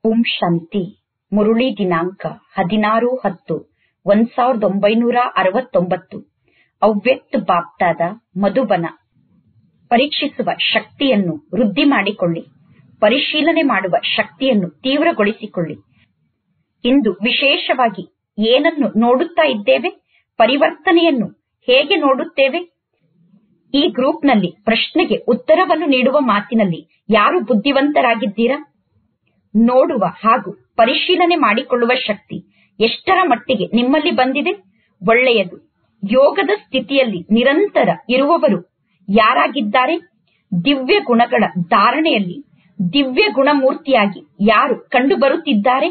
ಓಂ ಶಾಂತಿ ಮುರುಳಿ ದಿನಾಂಕ ಹದಿನಾರು ಹತ್ತು ಒಂದ್ ಸಾವಿರದ ಒಂಬೈನೂರ ಅರವತ್ತೊಂಬತ್ತು ಅವ್ಯಕ್ತ ಬಾಪ್ತಾದ ಮಧುಬನ ಪರೀಕ್ಷಿಸುವ ಶಕ್ತಿಯನ್ನು ವೃದ್ಧಿ ಮಾಡಿಕೊಳ್ಳಿ ಪರಿಶೀಲನೆ ಮಾಡುವ ಶಕ್ತಿಯನ್ನು ತೀವ್ರಗೊಳಿಸಿಕೊಳ್ಳಿ ಇಂದು ವಿಶೇಷವಾಗಿ ಏನನ್ನು ನೋಡುತ್ತಾ ಇದ್ದೇವೆ ಪರಿವರ್ತನೆಯನ್ನು ಹೇಗೆ ನೋಡುತ್ತೇವೆ ಈ ಗ್ರೂಪ್ನಲ್ಲಿ ಪ್ರಶ್ನೆಗೆ ಉತ್ತರವನ್ನು ನೀಡುವ ಮಾತಿನಲ್ಲಿ ಯಾರು ಬುದ್ಧಿವಂತರಾಗಿದ್ದೀರಾ ನೋಡುವ ಹಾಗೂ ಪರಿಶೀಲನೆ ಮಾಡಿಕೊಳ್ಳುವ ಶಕ್ತಿ ಎಷ್ಟರ ಮಟ್ಟಿಗೆ ನಿಮ್ಮಲ್ಲಿ ಬಂದಿದೆ ಒಳ್ಳೆಯದು ಯೋಗದ ಸ್ಥಿತಿಯಲ್ಲಿ ನಿರಂತರ ಇರುವವರು ಯಾರಾಗಿದ್ದಾರೆ ದಿವ್ಯ ಗುಣಗಳ ಧಾರಣೆಯಲ್ಲಿ ದಿವ್ಯ ಗುಣಮೂರ್ತಿಯಾಗಿ ಯಾರು ಕಂಡುಬರುತ್ತಿದ್ದಾರೆ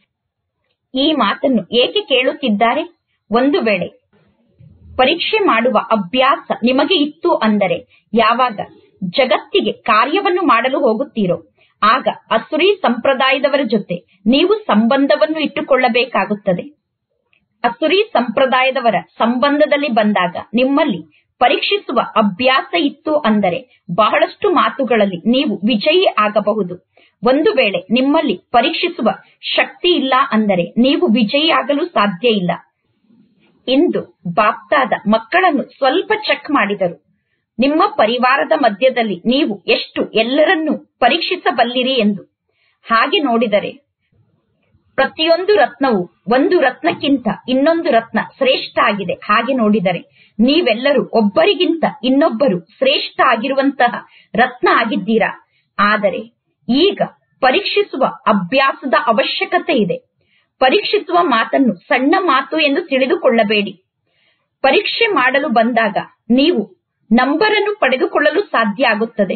ಈ ಮಾತನ್ನು ಏಕೆ ಕೇಳುತ್ತಿದ್ದಾರೆ ಒಂದು ವೇಳೆ ಪರೀಕ್ಷೆ ಮಾಡುವ ಅಭ್ಯಾಸ ನಿಮಗೆ ಇತ್ತು ಅಂದರೆ ಯಾವಾಗ ಜಗತ್ತಿಗೆ ಕಾರ್ಯವನ್ನು ಮಾಡಲು ಹೋಗುತ್ತೀರೋ ಆಗ ಅಸುರಿ ಸಂಪ್ರದಾಯದವರ ಜೊತೆ ನೀವು ಸಂಬಂಧವನ್ನು ಇಟ್ಟುಕೊಳ್ಳಬೇಕಾಗುತ್ತದೆ ಅಸುರಿ ಸಂಪ್ರದಾಯದವರ ಸಂಬಂಧದಲ್ಲಿ ಬಂದಾಗ ನಿಮ್ಮಲ್ಲಿ ಪರೀಕ್ಷಿಸುವ ಅಭ್ಯಾಸ ಇತ್ತು ಅಂದರೆ ಬಹಳಷ್ಟು ಮಾತುಗಳಲ್ಲಿ ನೀವು ವಿಜಯಿ ಆಗಬಹುದು ಒಂದು ವೇಳೆ ನಿಮ್ಮಲ್ಲಿ ಪರೀಕ್ಷಿಸುವ ಶಕ್ತಿ ಇಲ್ಲ ಅಂದರೆ ನೀವು ವಿಜಯಿಯಾಗಲು ಸಾಧ್ಯ ಇಲ್ಲ ಇಂದು ಬಾಪ್ತಾದ ಮಕ್ಕಳನ್ನು ಸ್ವಲ್ಪ ಚೆಕ್ ಮಾಡಿದರು ನಿಮ್ಮ ಪರಿವಾರದ ಮಧ್ಯದಲ್ಲಿ ನೀವು ಎಷ್ಟು ಎಲ್ಲರನ್ನೂ ಪರೀಕ್ಷಿಸಬಲ್ಲಿರಿ ಎಂದು ಹಾಗೆ ನೋಡಿದರೆ ಪ್ರತಿಯೊಂದು ರತ್ನವು ಒಂದು ರತ್ನಕ್ಕಿಂತ ಇನ್ನೊಂದು ರತ್ನ ಶ್ರೇಷ್ಠ ಆಗಿದೆ ಹಾಗೆ ನೋಡಿದರೆ ನೀವೆಲ್ಲರೂ ಒಬ್ಬರಿಗಿಂತ ಇನ್ನೊಬ್ಬರು ಶ್ರೇಷ್ಠ ಆಗಿರುವಂತಹ ರತ್ನ ಆಗಿದ್ದೀರಾ ಆದರೆ ಈಗ ಪರೀಕ್ಷಿಸುವ ಅಭ್ಯಾಸದ ಅವಶ್ಯಕತೆ ಇದೆ ಪರೀಕ್ಷಿಸುವ ಮಾತನ್ನು ಸಣ್ಣ ಮಾತು ಎಂದು ತಿಳಿದುಕೊಳ್ಳಬೇಡಿ ಪರೀಕ್ಷೆ ಮಾಡಲು ಬಂದಾಗ ನೀವು ನಂಬರನ್ನು ಪಡೆದುಕೊಳ್ಳಲು ಸಾಧ್ಯ ಆಗುತ್ತದೆ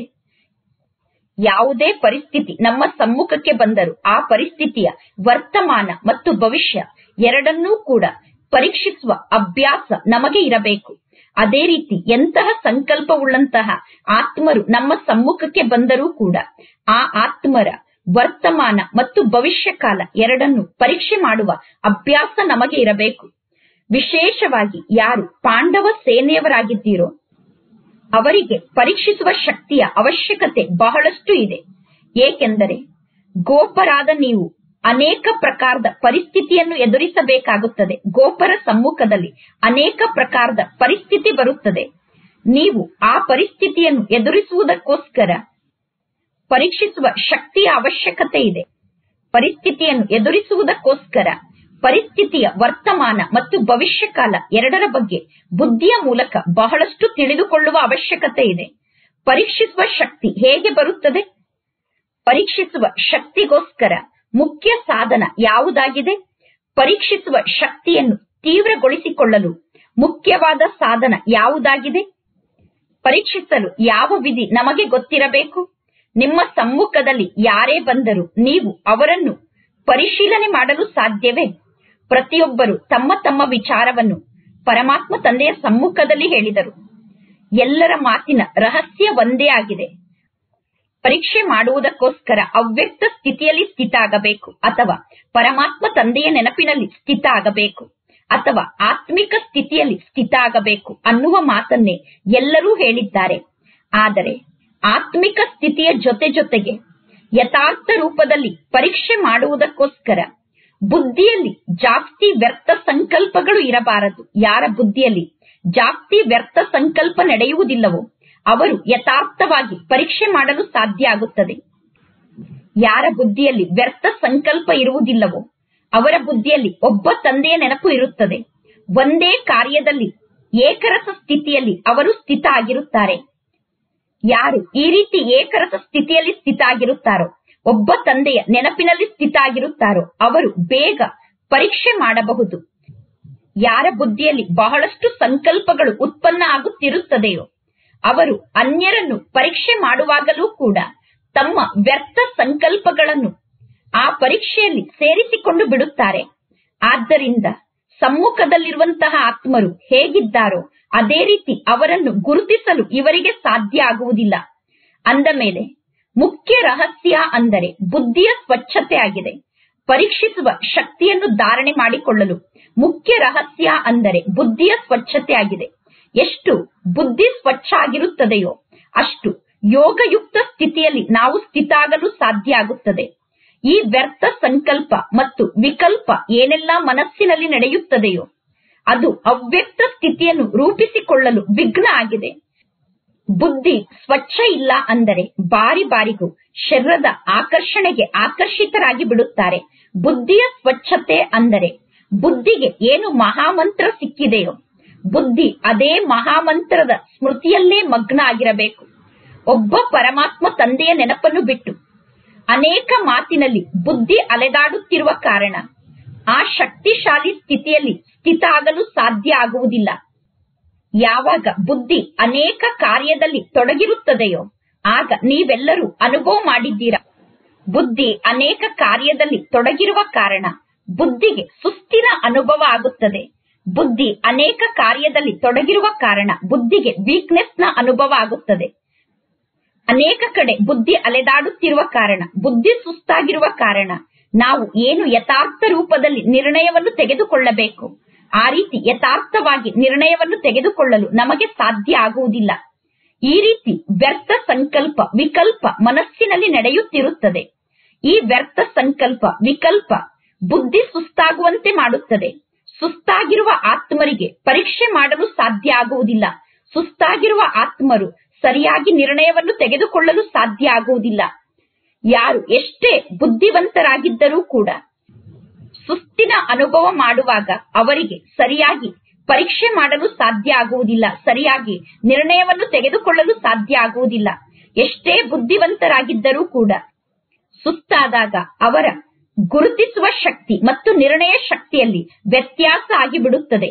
ಯಾವುದೇ ಪರಿಸ್ಥಿತಿ ನಮ್ಮ ಸಮ್ಮುಖಕ್ಕೆ ಬಂದರೂ ಆ ಪರಿಸ್ಥಿತಿಯ ವರ್ತಮಾನ ಮತ್ತು ಭವಿಷ್ಯ ಎರಡನ್ನೂ ಕೂಡ ಪರೀಕ್ಷಿಸುವ ಅಭ್ಯಾಸ ನಮಗೆ ಇರಬೇಕು ಅದೇ ರೀತಿ ಎಂತಹ ಸಂಕಲ್ಪವುಳ್ಳಂತಹ ಆತ್ಮರು ನಮ್ಮ ಸಮ್ಮುಖಕ್ಕೆ ಬಂದರೂ ಕೂಡ ಆ ಆತ್ಮರ ವರ್ತಮಾನ ಮತ್ತು ಭವಿಷ್ಯ ಕಾಲ ಎರಡನ್ನು ಪರೀಕ್ಷೆ ಮಾಡುವ ಅಭ್ಯಾಸ ನಮಗೆ ಇರಬೇಕು ವಿಶೇಷವಾಗಿ ಯಾರು ಪಾಂಡವ ಸೇನೆಯವರಾಗಿದ್ದೀರೋ ಅವರಿಗೆ ಪರೀಕ್ಷಿಸುವ ಶಕ್ತಿಯ ಅವಶ್ಯಕತೆ ಬಹಳಷ್ಟು ಇದೆ ಏಕೆಂದರೆ ಗೋಪರಾದ ನೀವು ಅನೇಕ ಪ್ರಕಾರದ ಪರಿಸ್ಥಿತಿಯನ್ನು ಎದುರಿಸಬೇಕಾಗುತ್ತದೆ ಗೋಪರ ಸಮ್ಮುಖದಲ್ಲಿ ಅನೇಕ ಪ್ರಕಾರದ ಪರಿಸ್ಥಿತಿ ಬರುತ್ತದೆ ನೀವು ಆ ಪರಿಸ್ಥಿತಿಯನ್ನು ಎದುರಿಸುವುದಕ್ಕೋಸ್ಕರ ಪರೀಕ್ಷಿಸುವ ಶಕ್ತಿಯ ಅವಶ್ಯಕತೆ ಇದೆ ಪರಿಸ್ಥಿತಿಯನ್ನು ಎದುರಿಸುವುದಕ್ಕೋಸ್ಕರ ಪರಿಸ್ಥಿತಿಯ ವರ್ತಮಾನ ಮತ್ತು ಭವಿಷ್ಯ ಕಾಲ ಎರಡರ ಬಗ್ಗೆ ಬುದ್ಧಿಯ ಮೂಲಕ ಬಹಳಷ್ಟು ತಿಳಿದುಕೊಳ್ಳುವ ಅವಶ್ಯಕತೆ ಇದೆ ಪರೀಕ್ಷಿಸುವ ಶಕ್ತಿ ಹೇಗೆ ಬರುತ್ತದೆ ಪರೀಕ್ಷಿಸುವ ಶಕ್ತಿಗೋಸ್ಕರ ಮುಖ್ಯ ಸಾಧನ ಯಾವುದಾಗಿದೆ ಪರೀಕ್ಷಿಸುವ ಶಕ್ತಿಯನ್ನು ತೀವ್ರಗೊಳಿಸಿಕೊಳ್ಳಲು ಮುಖ್ಯವಾದ ಸಾಧನ ಯಾವುದಾಗಿದೆ ಪರೀಕ್ಷಿಸಲು ಯಾವ ವಿಧಿ ನಮಗೆ ಗೊತ್ತಿರಬೇಕು ನಿಮ್ಮ ಸಮ್ಮುಖದಲ್ಲಿ ಯಾರೇ ಬಂದರೂ ನೀವು ಅವರನ್ನು ಪರಿಶೀಲನೆ ಮಾಡಲು ಸಾಧ್ಯವೇ ಪ್ರತಿಯೊಬ್ಬರು ತಮ್ಮ ತಮ್ಮ ವಿಚಾರವನ್ನು ಪರಮಾತ್ಮ ತಂದೆಯ ಸಮ್ಮುಖದಲ್ಲಿ ಹೇಳಿದರು ಎಲ್ಲರ ಮಾತಿನ ರಹಸ್ಯ ಒಂದೇ ಆಗಿದೆ ಪರೀಕ್ಷೆ ಮಾಡುವುದಕ್ಕೋಸ್ಕರ ಅವ್ಯಕ್ತ ಸ್ಥಿತಿಯಲ್ಲಿ ಸ್ಥಿತ ಆಗಬೇಕು ಅಥವಾ ಪರಮಾತ್ಮ ತಂದೆಯ ನೆನಪಿನಲ್ಲಿ ಸ್ಥಿತ ಆಗಬೇಕು ಅಥವಾ ಆತ್ಮಿಕ ಸ್ಥಿತಿಯಲ್ಲಿ ಸ್ಥಿತ ಆಗಬೇಕು ಅನ್ನುವ ಮಾತನ್ನೇ ಎಲ್ಲರೂ ಹೇಳಿದ್ದಾರೆ ಆದರೆ ಆತ್ಮಿಕ ಸ್ಥಿತಿಯ ಜೊತೆ ಜೊತೆಗೆ ಯಥಾರ್ಥ ರೂಪದಲ್ಲಿ ಪರೀಕ್ಷೆ ಮಾಡುವುದಕ್ಕೋಸ್ಕರ ಬುದ್ಧಿಯಲ್ಲಿ ಜಾಸ್ತಿ ವ್ಯರ್ಥ ಸಂಕಲ್ಪಗಳು ಇರಬಾರದು ಯಾರ ಬುದ್ಧಿಯಲ್ಲಿ ಜಾಸ್ತಿ ವ್ಯರ್ಥ ಸಂಕಲ್ಪ ನಡೆಯುವುದಿಲ್ಲವೋ ಅವರು ಯಥಾರ್ಥವಾಗಿ ಪರೀಕ್ಷೆ ಮಾಡಲು ಸಾಧ್ಯ ಆಗುತ್ತದೆ ಯಾರ ಬುದ್ಧಿಯಲ್ಲಿ ವ್ಯರ್ಥ ಸಂಕಲ್ಪ ಇರುವುದಿಲ್ಲವೋ ಅವರ ಬುದ್ಧಿಯಲ್ಲಿ ಒಬ್ಬ ತಂದೆಯ ನೆನಪು ಇರುತ್ತದೆ ಒಂದೇ ಕಾರ್ಯದಲ್ಲಿ ಏಕರಸ ಸ್ಥಿತಿಯಲ್ಲಿ ಅವರು ಸ್ಥಿತ ಆಗಿರುತ್ತಾರೆ ಯಾರು ಈ ರೀತಿ ಏಕರಸ ಸ್ಥಿತಿಯಲ್ಲಿ ಸ್ಥಿತ ಆಗಿರುತ್ತಾರೋ ಒಬ್ಬ ತಂದೆಯ ನೆನಪಿನಲ್ಲಿ ಸ್ಥಿತ ಆಗಿರುತ್ತಾರೋ ಅವರು ಬೇಗ ಪರೀಕ್ಷೆ ಮಾಡಬಹುದು ಯಾರ ಬುದ್ಧಿಯಲ್ಲಿ ಬಹಳಷ್ಟು ಸಂಕಲ್ಪಗಳು ಉತ್ಪನ್ನ ಆಗುತ್ತಿರುತ್ತದೆಯೋ ಅವರು ಅನ್ಯರನ್ನು ಪರೀಕ್ಷೆ ಮಾಡುವಾಗಲೂ ಕೂಡ ತಮ್ಮ ವ್ಯರ್ಥ ಸಂಕಲ್ಪಗಳನ್ನು ಆ ಪರೀಕ್ಷೆಯಲ್ಲಿ ಸೇರಿಸಿಕೊಂಡು ಬಿಡುತ್ತಾರೆ ಆದ್ದರಿಂದ ಸಮ್ಮುಖದಲ್ಲಿರುವಂತಹ ಆತ್ಮರು ಹೇಗಿದ್ದಾರೋ ಅದೇ ರೀತಿ ಅವರನ್ನು ಗುರುತಿಸಲು ಇವರಿಗೆ ಸಾಧ್ಯ ಆಗುವುದಿಲ್ಲ ಅಂದ ಮೇಲೆ ಮುಖ್ಯ ರಹಸ್ಯ ಅಂದರೆ ಬುದ್ಧಿಯ ಸ್ವಚ್ಛತೆ ಆಗಿದೆ ಪರೀಕ್ಷಿಸುವ ಶಕ್ತಿಯನ್ನು ಧಾರಣೆ ಮಾಡಿಕೊಳ್ಳಲು ಮುಖ್ಯ ರಹಸ್ಯ ಅಂದರೆ ಬುದ್ಧಿಯ ಸ್ವಚ್ಛತೆ ಆಗಿದೆ ಎಷ್ಟು ಬುದ್ಧಿ ಸ್ವಚ್ಛ ಆಗಿರುತ್ತದೆಯೋ ಅಷ್ಟು ಯೋಗಯುಕ್ತ ಸ್ಥಿತಿಯಲ್ಲಿ ನಾವು ಸ್ಥಿತಾಗಲು ಸಾಧ್ಯ ಆಗುತ್ತದೆ ಈ ವ್ಯರ್ಥ ಸಂಕಲ್ಪ ಮತ್ತು ವಿಕಲ್ಪ ಏನೆಲ್ಲ ಮನಸ್ಸಿನಲ್ಲಿ ನಡೆಯುತ್ತದೆಯೋ ಅದು ಅವ್ಯಕ್ತ ಸ್ಥಿತಿಯನ್ನು ರೂಪಿಸಿಕೊಳ್ಳಲು ವಿಘ್ನ ಆಗಿದೆ ಬುದ್ಧಿ ಸ್ವಚ್ಛ ಇಲ್ಲ ಅಂದರೆ ಬಾರಿ ಬಾರಿಗೂ ಶರೀರದ ಆಕರ್ಷಣೆಗೆ ಆಕರ್ಷಿತರಾಗಿ ಬಿಡುತ್ತಾರೆ ಬುದ್ಧಿಯ ಸ್ವಚ್ಛತೆ ಅಂದರೆ ಬುದ್ಧಿಗೆ ಏನು ಮಹಾಮಂತ್ರ ಸಿಕ್ಕಿದೆಯೋ ಬುದ್ಧಿ ಅದೇ ಮಹಾಮಂತ್ರದ ಸ್ಮೃತಿಯಲ್ಲೇ ಮಗ್ನ ಆಗಿರಬೇಕು ಒಬ್ಬ ಪರಮಾತ್ಮ ತಂದೆಯ ನೆನಪನ್ನು ಬಿಟ್ಟು ಅನೇಕ ಮಾತಿನಲ್ಲಿ ಬುದ್ಧಿ ಅಲೆದಾಡುತ್ತಿರುವ ಕಾರಣ ಆ ಶಕ್ತಿಶಾಲಿ ಸ್ಥಿತಿಯಲ್ಲಿ ಸ್ಥಿತ ಆಗಲು ಸಾಧ್ಯ ಆಗುವುದಿಲ್ಲ ಯಾವಾಗ ಬುದ್ಧಿ ಅನೇಕ ಕಾರ್ಯದಲ್ಲಿ ತೊಡಗಿರುತ್ತದೆಯೋ ಆಗ ನೀವೆಲ್ಲರೂ ಅನುಭವ ಮಾಡಿದ್ದೀರಾ ಬುದ್ಧಿ ಅನೇಕ ಕಾರ್ಯದಲ್ಲಿ ತೊಡಗಿರುವ ಕಾರಣ ಬುದ್ಧಿಗೆ ಸುಸ್ತಿನ ಅನುಭವ ಆಗುತ್ತದೆ ಬುದ್ಧಿ ಅನೇಕ ಕಾರ್ಯದಲ್ಲಿ ತೊಡಗಿರುವ ಕಾರಣ ಬುದ್ಧಿಗೆ ವೀಕ್ನೆಸ್ ನ ಅನುಭವ ಆಗುತ್ತದೆ ಅನೇಕ ಕಡೆ ಬುದ್ಧಿ ಅಲೆದಾಡುತ್ತಿರುವ ಕಾರಣ ಬುದ್ಧಿ ಸುಸ್ತಾಗಿರುವ ಕಾರಣ ನಾವು ಏನು ಯಥಾರ್ಥ ರೂಪದಲ್ಲಿ ನಿರ್ಣಯವನ್ನು ತೆಗೆದುಕೊಳ್ಳಬೇಕು ಆ ರೀತಿ ಯಥಾರ್ಥವಾಗಿ ನಿರ್ಣಯವನ್ನು ತೆಗೆದುಕೊಳ್ಳಲು ನಮಗೆ ಸಾಧ್ಯ ಆಗುವುದಿಲ್ಲ ಈ ರೀತಿ ವ್ಯರ್ಥ ಸಂಕಲ್ಪ ವಿಕಲ್ಪ ಮನಸ್ಸಿನಲ್ಲಿ ನಡೆಯುತ್ತಿರುತ್ತದೆ ಈ ವ್ಯರ್ಥ ಸಂಕಲ್ಪ ವಿಕಲ್ಪ ಬುದ್ಧಿ ಸುಸ್ತಾಗುವಂತೆ ಮಾಡುತ್ತದೆ ಸುಸ್ತಾಗಿರುವ ಆತ್ಮರಿಗೆ ಪರೀಕ್ಷೆ ಮಾಡಲು ಸಾಧ್ಯ ಆಗುವುದಿಲ್ಲ ಸುಸ್ತಾಗಿರುವ ಆತ್ಮರು ಸರಿಯಾಗಿ ನಿರ್ಣಯವನ್ನು ತೆಗೆದುಕೊಳ್ಳಲು ಸಾಧ್ಯ ಆಗುವುದಿಲ್ಲ ಯಾರು ಎಷ್ಟೇ ಬುದ್ಧಿವಂತರಾಗಿದ್ದರೂ ಕೂಡ ಸುಸ್ತಿನ ಅನುಭವ ಮಾಡುವಾಗ ಅವರಿಗೆ ಸರಿಯಾಗಿ ಪರೀಕ್ಷೆ ಮಾಡಲು ಸಾಧ್ಯ ಆಗುವುದಿಲ್ಲ ಸರಿಯಾಗಿ ನಿರ್ಣಯವನ್ನು ತೆಗೆದುಕೊಳ್ಳಲು ಸಾಧ್ಯ ಆಗುವುದಿಲ್ಲ ಎಷ್ಟೇ ಬುದ್ಧಿವಂತರಾಗಿದ್ದರೂ ಕೂಡ ಸುಸ್ತಾದಾಗ ಅವರ ಗುರುತಿಸುವ ಶಕ್ತಿ ಮತ್ತು ನಿರ್ಣಯ ಶಕ್ತಿಯಲ್ಲಿ ವ್ಯತ್ಯಾಸ ಆಗಿಬಿಡುತ್ತದೆ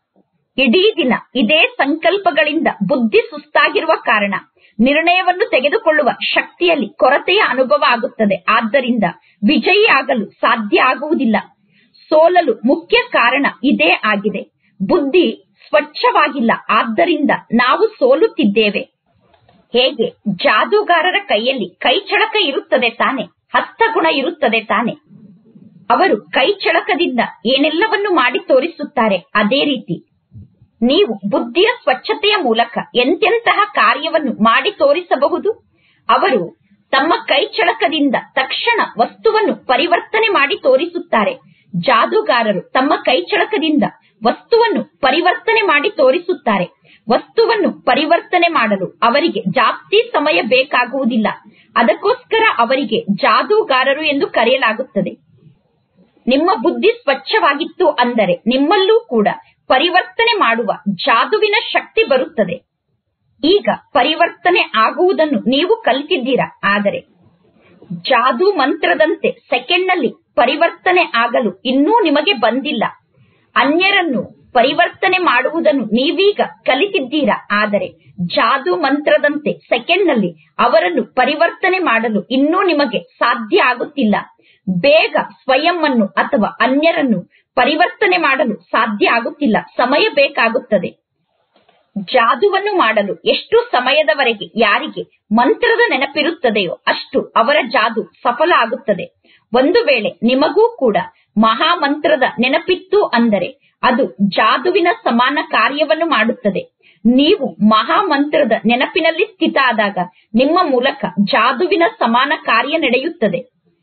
ಇಡೀ ದಿನ ಇದೇ ಸಂಕಲ್ಪಗಳಿಂದ ಬುದ್ಧಿ ಸುಸ್ತಾಗಿರುವ ಕಾರಣ ನಿರ್ಣಯವನ್ನು ತೆಗೆದುಕೊಳ್ಳುವ ಶಕ್ತಿಯಲ್ಲಿ ಕೊರತೆಯ ಅನುಭವ ಆಗುತ್ತದೆ ಆದ್ದರಿಂದ ವಿಜಯಿ ಆಗಲು ಸಾಧ್ಯ ಆಗುವುದಿಲ್ಲ ಸೋಲಲು ಮುಖ್ಯ ಕಾರಣ ಇದೇ ಆಗಿದೆ ಬುದ್ಧಿ ಸ್ವಚ್ಛವಾಗಿಲ್ಲ ಆದ್ದರಿಂದ ನಾವು ಸೋಲುತ್ತಿದ್ದೇವೆ ಹೇಗೆ ಜಾದೂಗಾರರ ಕೈಯಲ್ಲಿ ಕೈಚಳಕ ಇರುತ್ತದೆ ತಾನೆ ಹಸ್ತಗುಣ ಇರುತ್ತದೆ ತಾನೆ ಅವರು ಕೈಚಳಕದಿಂದ ಏನೆಲ್ಲವನ್ನು ಮಾಡಿ ತೋರಿಸುತ್ತಾರೆ ಅದೇ ರೀತಿ ನೀವು ಬುದ್ಧಿಯ ಸ್ವಚ್ಛತೆಯ ಮೂಲಕ ಎಂತೆಂತಹ ಕಾರ್ಯವನ್ನು ಮಾಡಿ ತೋರಿಸಬಹುದು ಅವರು ತಮ್ಮ ಕೈಚಳಕದಿಂದ ತಕ್ಷಣ ವಸ್ತುವನ್ನು ಪರಿವರ್ತನೆ ಮಾಡಿ ತೋರಿಸುತ್ತಾರೆ ಜಾದೂಗಾರರು ತಮ್ಮ ಕೈಚಳಕದಿಂದ ವಸ್ತುವನ್ನು ಪರಿವರ್ತನೆ ಮಾಡಿ ತೋರಿಸುತ್ತಾರೆ ವಸ್ತುವನ್ನು ಪರಿವರ್ತನೆ ಮಾಡಲು ಅವರಿಗೆ ಜಾಸ್ತಿ ಸಮಯ ಬೇಕಾಗುವುದಿಲ್ಲ ಅದಕ್ಕೋಸ್ಕರ ಅವರಿಗೆ ಜಾದೂಗಾರರು ಎಂದು ಕರೆಯಲಾಗುತ್ತದೆ ನಿಮ್ಮ ಬುದ್ಧಿ ಸ್ವಚ್ಛವಾಗಿತ್ತು ಅಂದರೆ ನಿಮ್ಮಲ್ಲೂ ಕೂಡ ಪರಿವರ್ತನೆ ಮಾಡುವ ಜಾದುವಿನ ಶಕ್ತಿ ಬರುತ್ತದೆ ಈಗ ಪರಿವರ್ತನೆ ಆಗುವುದನ್ನು ನೀವು ಕಲಿತಿದ್ದೀರಾ ಆದರೆ ಜಾದು ಮಂತ್ರದಂತೆ ಸೆಕೆಂಡ್ ನಲ್ಲಿ ಪರಿವರ್ತನೆ ಆಗಲು ಇನ್ನೂ ನಿಮಗೆ ಬಂದಿಲ್ಲ ಅನ್ಯರನ್ನು ಪರಿವರ್ತನೆ ಮಾಡುವುದನ್ನು ನೀವೀಗ ಕಲಿತಿದ್ದೀರಾ ಆದರೆ ಜಾದು ಮಂತ್ರದಂತೆ ಸೆಕೆಂಡ್ ನಲ್ಲಿ ಅವರನ್ನು ಪರಿವರ್ತನೆ ಮಾಡಲು ಇನ್ನೂ ನಿಮಗೆ ಸಾಧ್ಯ ಆಗುತ್ತಿಲ್ಲ ಬೇಗ ಸ್ವಯಂ ಅನ್ನು ಅಥವಾ ಅನ್ಯರನ್ನು ಪರಿವರ್ತನೆ ಮಾಡಲು ಸಾಧ್ಯ ಆಗುತ್ತಿಲ್ಲ ಸಮಯ ಬೇಕಾಗುತ್ತದೆ ಜಾದುವನ್ನು ಮಾಡಲು ಎಷ್ಟು ಸಮಯದವರೆಗೆ ಯಾರಿಗೆ ಮಂತ್ರದ ನೆನಪಿರುತ್ತದೆಯೋ ಅಷ್ಟು ಅವರ ಜಾದು ಸಫಲ ಆಗುತ್ತದೆ ಒಂದು ವೇಳೆ ನಿಮಗೂ ಕೂಡ ಮಹಾಮಂತ್ರದ ನೆನಪಿತ್ತು ಅಂದರೆ ಅದು ಜಾದುವಿನ ಸಮಾನ ಕಾರ್ಯವನ್ನು ಮಾಡುತ್ತದೆ ನೀವು ಮಹಾಮಂತ್ರದ ನೆನಪಿನಲ್ಲಿ ಸ್ಥಿತ ಆದಾಗ ನಿಮ್ಮ ಮೂಲಕ ಜಾದುವಿನ ಸಮಾನ ಕಾರ್ಯ ನಡೆಯುತ್ತದೆ